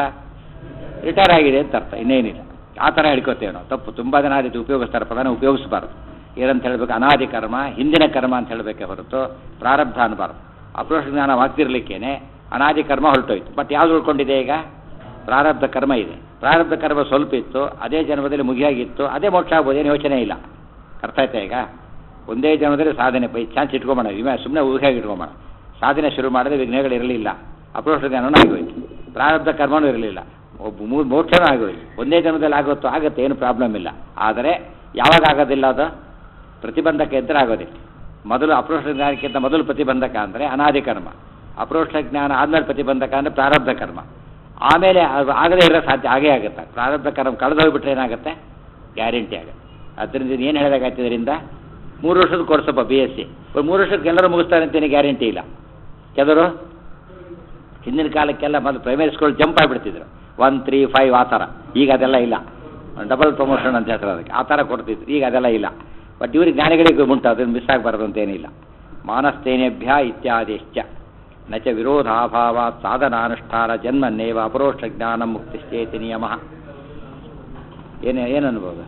ರಿಟೈರ್ ಆಗಿದೆ ಅಂತ ಅರ್ಥ ಇನ್ನೇನಿಲ್ಲ ಆ ಥರ ಹೇಳ್ಕೊತೇವೆ ನಾವು ತಪ್ಪು ತುಂಬ ಜನ ಆ ರೀತಿ ಉಪಯೋಗಿಸ್ತಾರೆ ಪದನ ಉಪಯೋಗಿಸಬಾರ್ದು ಏನಂತ ಹೇಳ್ಬೇಕು ಅನಾದಿ ಕರ್ಮ ಹಿಂದಿನ ಕರ್ಮ ಅಂತ ಹೇಳಬೇಕೆ ಹೊರತು ಪ್ರಾರಬ್ಧ ಅನ್ನಬಾರ್ದು ಅಪ್ರೋಷ ಜ್ಞಾನವಾಗ್ತಿರ್ಲಿಕ್ಕೇನೆ ಅನಾದಿ ಕರ್ಮ ಹೊರಟೋಯ್ತು ಬಟ್ ಯಾವ್ದು ಉಳ್ಕೊಂಡಿದೆ ಈಗ ಪ್ರಾರಬ್ಧ ಕರ್ಮ ಇದೆ ಪ್ರಾರಬ್ಧ ಕರ್ಮ ಸ್ವಲ್ಪ ಇತ್ತು ಅದೇ ಜನ್ಮದಲ್ಲಿ ಮುಗಿಯಾಗಿತ್ತು ಅದೇ ಮೋಕ್ಷ ಆಗ್ಬೋದು ಏನು ಯೋಚನೆ ಇಲ್ಲ ಅರ್ಥ ಆಯ್ತಾ ಈಗ ಒಂದೇ ಜನ್ಮದಲ್ಲಿ ಸಾಧನೆ ಬೈ ಚಾನ್ಸ್ ಇಟ್ಕೊಂಬೋಣ ವಿಮೆ ಸುಮ್ಮನೆ ಊಹೆಯಾಗಿ ಇಟ್ಕೊಂಬೋಣ ಸಾಧನೆ ಶುರು ಮಾಡಿದ್ರೆ ವಿಘ್ನಗಳಿರಲಿಲ್ಲ ಅಪ್ರೋಷ ಜ್ಞಾನವೂ ಆಗೋಯ್ತು ಪ್ರಾರಬ್ಧ ಕರ್ಮನೂ ಇರಲಿಲ್ಲ ಒಬ್ಬ ಮೂರು ಮೋಕ್ಷನೂ ಆಗೋಯ್ತು ಒಂದೇ ಜನ್ಮದಲ್ಲಿ ಆಗುತ್ತೋ ಆಗುತ್ತೆ ಏನು ಪ್ರಾಬ್ಲಮ್ ಇಲ್ಲ ಆದರೆ ಯಾವಾಗ ಆಗೋದಿಲ್ಲ ಅದು ಪ್ರತಿಬಂಧಕ ಇದ್ದರೆ ಆಗೋದಿಲ್ಲ ಮೊದಲು ಅಪ್ರೋಷ್ಟ ಜ್ಞಾನಕ್ಕಿಂತ ಮೊದಲು ಪ್ರತಿಬಂಧಕ ಅಂದರೆ ಅನಾದಿ ಕರ್ಮ ಅಪ್ರೋಷ್ಟ ಜ್ಞಾನ ಆದ್ಮೇಲೆ ಪ್ರತಿಬಂಧಕ ಅಂದರೆ ಪ್ರಾರಬ್ಧ ಕರ್ಮ ಆಮೇಲೆ ಅದು ಆಗದೇ ಇರೋ ಸಾಧ್ಯ ಆಗೇ ಆಗುತ್ತೆ ಪ್ರಾರಬ್ಧ ಕರ್ಮ ಕಳೆದು ಹೋಗ್ಬಿಟ್ರೆ ಏನಾಗುತ್ತೆ ಗ್ಯಾರಂಟಿ ಆಗುತ್ತೆ ಅದರಿಂದ ಏನು ಹೇಳಿದಾಗಾಯ್ತು ಇದರಿಂದ ಮೂರು ವರ್ಷದ ಕೋರ್ಸಪ್ಪ ಬಿ ಎಸ್ ಸಿ ಮೂರು ವರ್ಷಕ್ಕೆ ಎಲ್ಲರೂ ಮುಗಿಸ್ತಾರೆ ಅಂತೇನು ಗ್ಯಾರಂಟಿ ಇಲ್ಲ ಕೆಲವರು ಹಿಂದಿನ ಕಾಲಕ್ಕೆಲ್ಲ ಮೊದಲು ಪ್ರೈಮರಿ ಸ್ಕೂಲ್ ಜಂಪ್ ಆಗಿಬಿಡ್ತಿದ್ರು ಒನ್ ತ್ರೀ ಫೈವ್ ಆ ಥರ ಈಗ ಅದೆಲ್ಲ ಇಲ್ಲ ಡಬಲ್ ಪ್ರಮೋಷನ್ ಅಂತ ಹೇಳ್ತಾರೆ ಅದಕ್ಕೆ ಆ ಥರ ಕೊಡ್ತಿದ್ರು ಈಗ ಅದೆಲ್ಲ ಇಲ್ಲ ಬಟ್ ಇವ್ರಿಗೆ ಜ್ಞಾನಿಗಳಿಗೆ ಉಂಟು ಅದನ್ನು ಮಿಸ್ ಆಗಬಾರ್ದು ಅಂತೇನಿಲ್ಲ ಮಾನಸ್ತೇನೇಭ್ಯ ಇತ್ಯಾದಿಶ್ಚ ನ ಚ ವಿರೋಧಾಭಾವಾತ್ ಸಾಧನಾನುಷ್ಠಾನ ಜನ್ಮನ್ನೇವ ಅಪರೋಕ್ಷ ಜ್ಞಾನ ಮುಕ್ತಿಶ್ಚೇತಿ ನಿಯಮ ಏನು ಏನು ಅನ್ಬೋದು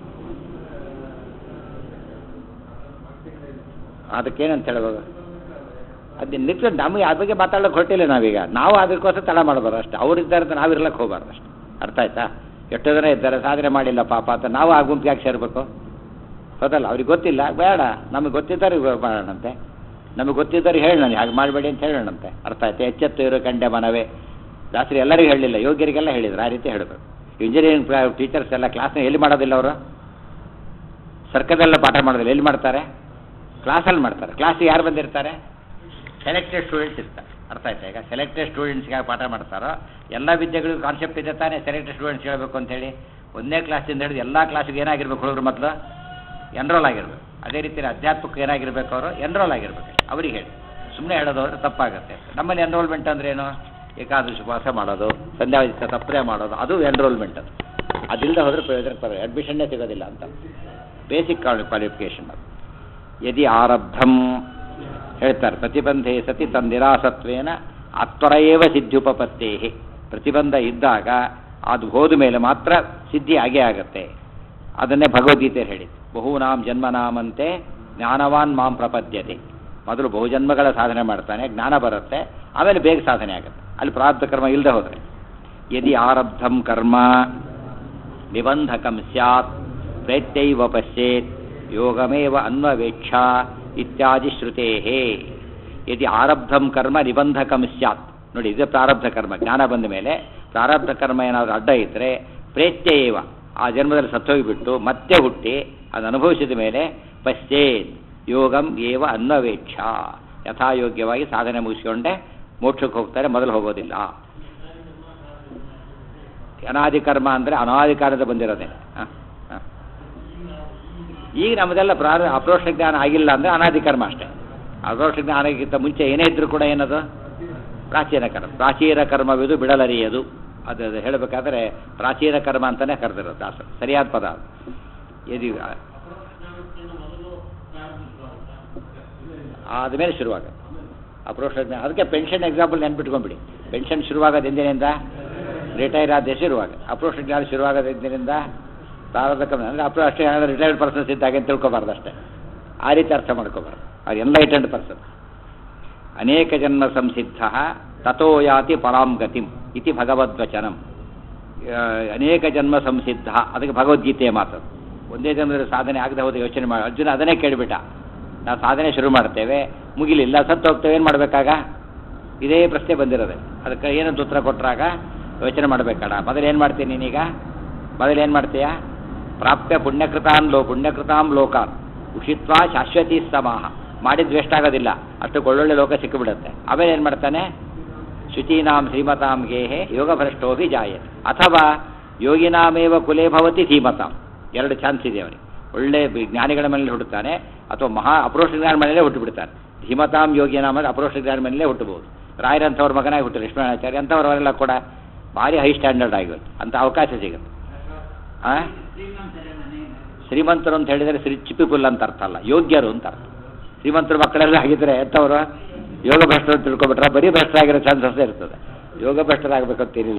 ಅದಕ್ಕೇನಂತ ಹೇಳ್ಬೋದು ಅದು ನಿತ್ಯ ನಮಗೆ ಅದ್ರ ಬಗ್ಗೆ ಮಾತಾಡೋಕೆ ಹೊರಟಿಲ್ಲ ನಾವೀಗ ನಾವು ಅದಕ್ಕೋಸ್ಕರ ತಡ ಮಾಡಬಾರ್ದು ಅಷ್ಟೇ ಅವ್ರಿದ್ದಾರೆ ಅಂತ ನಾವು ಇರ್ಲಕ್ಕೆ ಹೋಗ್ಬಾರ್ದು ಅಷ್ಟೇ ಅರ್ಥ ಆಯ್ತಾ ಎಷ್ಟೋ ಜನ ಇದ್ದಾರೆ ಸಾಧನೆ ಮಾಡಿಲ್ಲ ಪಾಪ ಅಂತ ನಾವು ಆ ಗುಂಪಿಗೆ ಯಾಕೆ ಸೇರಬೇಕು ಹೌದಲ್ಲ ಅವ್ರಿಗೆ ಗೊತ್ತಿಲ್ಲ ಬೇಡ ನಮಗೆ ಗೊತ್ತಿದ್ದವ್ರಿಗೆ ಮಾಡೋಣಂತೆ ನಮಗೆ ಗೊತ್ತಿದ್ದವ್ರಿಗೆ ಹೇಳೋಣ ಹಾಗೆ ಮಾಡಬೇಡಿ ಅಂತ ಹೇಳೋಣಂತೆ ಅರ್ಥ ಆಯ್ತಾ ಎಚ್ಚೆತ್ತು ಇರೋ ಕಂಡೆ ಮನವೇ ರಾತ್ರಿ ಎಲ್ಲರಿಗೂ ಹೇಳಲಿಲ್ಲ ಯೋಗ್ಯರಿಗೆಲ್ಲ ಹೇಳಿದ್ರು ಆ ರೀತಿ ಹೇಳಬೇಕು ಇಂಜಿನಿಯರಿಂಗ್ ಟೀಚರ್ಸ್ ಎಲ್ಲ ಕ್ಲಾಸ್ನ ಎಲ್ಲಿ ಮಾಡೋದಿಲ್ಲ ಅವರು ಸರ್ಕದಲ್ಲ ಪಾಠ ಮಾಡೋದಿಲ್ಲ ಎಲ್ಲಿ ಮಾಡ್ತಾರೆ ಕ್ಲಾಸಲ್ಲಿ ಮಾಡ್ತಾರೆ ಕ್ಲಾಸಿಗೆ ಯಾರು ಬಂದಿರ್ತಾರೆ ಸೆಲೆಕ್ಟೆಡ್ ಸ್ಟೂಡೆಂಟ್ಸ್ ಇರ್ತಾರೆ ಅರ್ಥ ಆಯ್ತಾ ಈಗ ಸೆಲೆಕ್ಟೆಡ್ ಸ್ಟೂಡೆಂಟ್ಸ್ಗೆ ಪಾಠ ಮಾಡ್ತಾರೋ ಎಲ್ಲ ವಿದ್ಯೆಗಳಿಗೂ ಕಾನ್ಸೆಪ್ಟ್ ಇದೆ ತಾನೇ ಸೆಲೆಕ್ಟೆಡ್ ಸ್ಟೂಡೆಂಟ್ಸ್ ಹೇಳಬೇಕು ಅಂತೇಳಿ ಒಂದನೇ ಕ್ಲಾಸಿಂದ ಹಿಡಿದು ಎಲ್ಲ ಕ್ಲಾಸಿಗೆ ಏನಾಗಿರ್ಬೇಕು ಹುಡುಗರು ಮೊದಲು ಎನ್ರೋಲ್ ಆಗಿರ್ಬೇಕು ಅದೇ ರೀತಿ ಅಧ್ಯಾತ್ಮಕ್ಕೆ ಏನಾಗಿರ್ಬೇಕು ಅವರು ಎನ್ರೋಲ್ ಆಗಿರ್ಬೇಕು ಅವ್ರಿಗೆ ಹೇಳಿ ಸುಮ್ಮನೆ ಹೇಳೋದು ಅಂದ್ರೆ ತಪ್ಪಾಗುತ್ತೆ ನಮ್ಮಲ್ಲಿ ಎನ್ರೋಲ್ಮೆಂಟ್ ಅಂದ್ರೆ ಏನು ಏಕಾದಶಿ ಉಪವಾಸ ಮಾಡೋದು ಸಂಧ್ಯಾವಧಿತ ತಪ್ಪದೆ ಮಾಡೋದು ಅದು ಎನ್ರೋಲ್ಮೆಂಟ್ ಅದು ಅದಿಲ್ಲದೆ ಹೋದರೆ ಪ್ರಯೋಜನ ಬರೋದು ಅಡ್ಮಿಷನ್ನೇ ಸಿಗೋದಿಲ್ಲ ಅಂತ ಬೇಸಿಕ್ ಕ್ವಾಲಿಫಿಕೇಷನ್ ಅದು ಯದಿ ಆರಬ್ಧಂ ಹೇಳ್ತಾರೆ ಪ್ರತಿಬಂಧೆ ಸತಿ ತನ್ನಿರಾಸತ್ವೇನ ಅತ್ವರಯೇವ ಸಿದ್ಧುಪಪತ್ತೇ ಪ್ರತಿಬಂಧ ಇದ್ದಾಗ ಅದು ಹೋದ ಮೇಲೆ ಮಾತ್ರ ಸಿದ್ಧಿ ಆಗೇ ಆಗತ್ತೆ ಅದನ್ನೇ ಭಗವದ್ಗೀತೆ ಹೇಳಿ ಬಹೂನಾಂ ಜನ್ಮನಾಮಂತೆ ಜ್ಞಾನವಾನ್ ಮಾಂ ಪ್ರಪದ್ಯತೆ ಮೊದಲು ಬಹುಜನ್ಮಗಳ ಸಾಧನೆ ಮಾಡ್ತಾನೆ ಜ್ಞಾನ ಬರುತ್ತೆ ಆಮೇಲೆ ಬೇಗ ಸಾಧನೆ ಆಗುತ್ತೆ ಅಲ್ಲಿ ಪ್ರಾರಬ್ಧ ಕರ್ಮ ಇಲ್ಲದೆ ಹೋದರೆ ಯದಿ ಆರಬ್ಧಂ ಕರ್ಮ ನಿಬಂಧಕಂ ಸ್ಯಾತ್ ಪ್ರತ್ಯೈವ ಪಶ್ಯೇತ್ ಯೋಗಮೇವ ಅನ್ವವೇಕ್ಷ ಇತ್ಯಾದಿ ಶ್ರುತೇ ಯದಿ ಆರಬ್ಧಂ ಕರ್ಮ ನಿಬಂಧಕಂ ಸ್ಯಾತ್ ನೋಡಿ ಇದು ಪ್ರಾರಬ್ಧ ಕರ್ಮ ಜ್ಞಾನ ಬಂದ ಮೇಲೆ ಪ್ರಾರಬ್ಧ ಕರ್ಮ ಏನಾದರೂ ಅಡ್ಡ ಇದ್ದರೆ ಪ್ರೇತ್ಯೇವ ಆ ಜನ್ಮದಲ್ಲಿ ಸತ್ತೋಗಿಬಿಟ್ಟು ಮತ್ತೆ ಹುಟ್ಟಿ ಅದು ಅನುಭವಿಸಿದ ಮೇಲೆ ಪಶ್ಚೇತ್ ಯೋಗಂ ಏವ ಅನ್ವವೇಕ್ಷ ಯಥಾಯೋಗ್ಯವಾಗಿ ಸಾಧನೆ ಮುಗಿಸ್ಕೊಂಡೆ ಮೋಕ್ಷಕ್ಕೆ ಹೋಗ್ತಾರೆ ಮೊದಲು ಹೋಗೋದಿಲ್ಲ ಅನಾದಿ ಕರ್ಮ ಅಂದರೆ ಅನಾದಿ ಕಾಲದ ಬಂದಿರೋದೆ ಹಾಂ ಹಾಂ ಈಗ ನಮ್ಮದೆಲ್ಲ ಪ್ರಾರ ಅಪ್ರೋಕ್ಷ ಜ್ಞಾನ ಆಗಿಲ್ಲ ಅಂದರೆ ಅನಾದಿ ಕರ್ಮ ಅಷ್ಟೇ ಅಪ್ರೋಕ್ಷ ಜ್ಞಾನಕ್ಕಿಂತ ಮುಂಚೆ ಏನೇ ಇದ್ರೂ ಕೂಡ ಏನದು ಪ್ರಾಚೀನ ಕರ್ಮ ಪ್ರಾಚೀನ ಕರ್ಮವಿದು ಬಿಡಲರಿಯದು ಅದು ಅದು ಹೇಳಬೇಕಾದ್ರೆ ಪ್ರಾಚೀನ ಕರ್ಮ ಅಂತಲೇ ಕರೆದಿರೋದು ದಾಸ ಸರಿಯಾದ ಪದ ಅದು ಎದಿ ಆದಮೇಲೆ ಶುರುವಾಗುತ್ತೆ ಅಪ್ರೋಕ್ಷ ಜ್ಞಾನ ಅದಕ್ಕೆ ಪೆನ್ಷನ್ ಎಕ್ಸಾಂಪಲ್ ನೆನ್ಪಿಟ್ಕೊಂಡ್ಬಿಡಿ ಪೆನ್ಷನ್ ಶುರುವಾಗೋದು ಎಂದಿನಿಂದ ರಿಟೈರ್ ಆದ ಶುರುವಾಗ ಅಪ್ರೋಕ್ಷ ಜ್ಞಾನ ಶುರುವಾಗೋದು ಎಂದಿನಿಂದ ಪ್ರಾರಂಭ ಕಮ್ಮಿ ಅಂದರೆ ಅಪ್ರೋ ಅಷ್ಟೇ ರಿಟೈರ್ಡ್ ಪರ್ಸನ್ಸ್ ಇದ್ದಾಗ ಅಂತ ತಿಳ್ಕೊಬಾರ್ದು ಅಷ್ಟೇ ಆ ರೀತಿ ಅರ್ಥ ಮಾಡ್ಕೋಬಾರ್ದು ಅದು ಎನ್ಲೈಟೆಂಡ್ ಪರ್ಸನ್ ಅನೇಕ ಜನ್ಮ ಸಂಸಿದ್ಧ ತಥೋ ಯಾತಿ ಪರಾಂ ಗತಿಂ ಇತಿ ಭಗವದ್ವಚನಂ ಆ, ಅನೇಕ ಜನ್ಮ ಸಂಸಿದ್ಧ ಅದಕ್ಕೆ ಭಗವದ್ಗೀತೆಯ ಮಾತು ಒಂದೇ ಜನ್ಮದಲ್ಲಿ ಸಾಧನೆ ಆಗದೆ ಹೋದ ಯೋಚನೆ ಮಾಡಿ ಅರ್ಜುನ ಅದನ್ನೇ ಕೇಳಿಬಿಟ್ಟ ನಾವು ಸಾಧನೆ ಶುರು ಮಾಡ್ತೇವೆ ಮುಗಿಲಿಲ್ಲ ಸತ್ತು ಹೋಗ್ತೇವೆ ಏನು ಮಾಡಬೇಕಾಗ ಇದೇ ಪ್ರಶ್ನೆ ಬಂದಿರೋದೆ ಅದಕ್ಕೆ ಏನಂತ ಉತ್ತರ ಕೊಟ್ಟರಾಗ ಯೋಚನೆ ಮಾಡಬೇಕಡ ಮೊದಲು ಏನು ಮಾಡ್ತೀನಿ ನೀನೀಗ ಮೊದಲು ಏನು ಮಾಡ್ತೀಯಾ ಪ್ರಾಪ್ಯ ಪುಣ್ಯಕೃತಾನ್ ಲೋ ಪುಣ್ಯಕೃತಾಂ ಲೋಕಾನ್ ಉಷಿತ್ವ ಶಾಶ್ವತಿ ಸಮಾಹ ಮಾಡಿದ ವೇಸ್ಟ್ ಆಗೋದಿಲ್ಲ ಅಷ್ಟು ಒಳ್ಳೊಳ್ಳೆ ಲೋಕ ಸಿಕ್ಕಿಬಿಡುತ್ತೆ ಆಮೇಲೆ ಏನು ಮಾಡ್ತಾನೆ ಶುಚೀನಾಂ ಶ್ರೀಮತಾಂ ಗೇಹೆ ಯೋಗಭ್ರಷ್ಟೋಭಿ ಜಾಯ ಅಥವಾ ಯೋಗಿನಾಮೇವ ಕುಲೇ ಭವತಿ ಧೀಮತಾಂ ಎರಡು ಚಾನ್ಸ್ ಇದೆ ಅವನಿಗೆ ಒಳ್ಳೆ ಬಿ- ಜ್ಞಾನಿಗಳ ಮೇಲೆ ಹುಟ್ಟುತ್ತಾನೆ ಅಥವಾ ಮಹಾ ಅಪ್ರೋಷ ಜ್ಞಾನ ಮನೆಯಲ್ಲೇ ಹುಟ್ಟುಬಿಡ್ತಾನೆ ಧೀಮತಾಂ ಯೋಗಿನಾಮ ಅಪ್ರೋಷ ಜ್ಞಾನ ಮನೆಯಲ್ಲೇ ಹುಟ್ಟಬಹುದು ರಾಯರಂಥವ್ರ ಮಗನಾಗಿ ಹುಟ್ಟು ಲಕ್ಷ್ಮಣಾಚಾರ್ಯ ಅಂಥವರೆಲ್ಲ ಕೂಡ ಭಾರಿ ಹೈ ಸ್ಟ್ಯಾಂಡರ್ಡ್ ಆಗಿರುತ್ತೆ ಅಂತ ಅವಕಾಶ ಸಿಗುತ್ತೆ ಆ ಶ್ರೀಮಂತರು ಅಂತ ಹೇಳಿದರೆ ಶ್ರೀ ಚಿಪಿಪುಲ್ ಅಂತ ಅರ್ಥ ಅಲ್ಲ ಯೋಗ್ಯರು ಅಂತ ಅರ್ಥ ಶ್ರೀಮಂತರ ಮಕ್ಕಳೆಲ್ಲ ಆಗಿದ್ರೆ ಎಂಥವ್ರು ಯೋಗ ಭ್ರಷ್ಟರು ಅಂತ ತಿಳ್ಕೊಬಿಟ್ರೆ ಬರೀ ಭ್ರಷ್ಟರಾಗಿರೋ ಚಾನ್ಸಸ್ ಇರ್ತದೆ ಯೋಗ ಭ್ರಷ್ಟರಾಗಬೇಕಂತೇನಿಲ್ಲ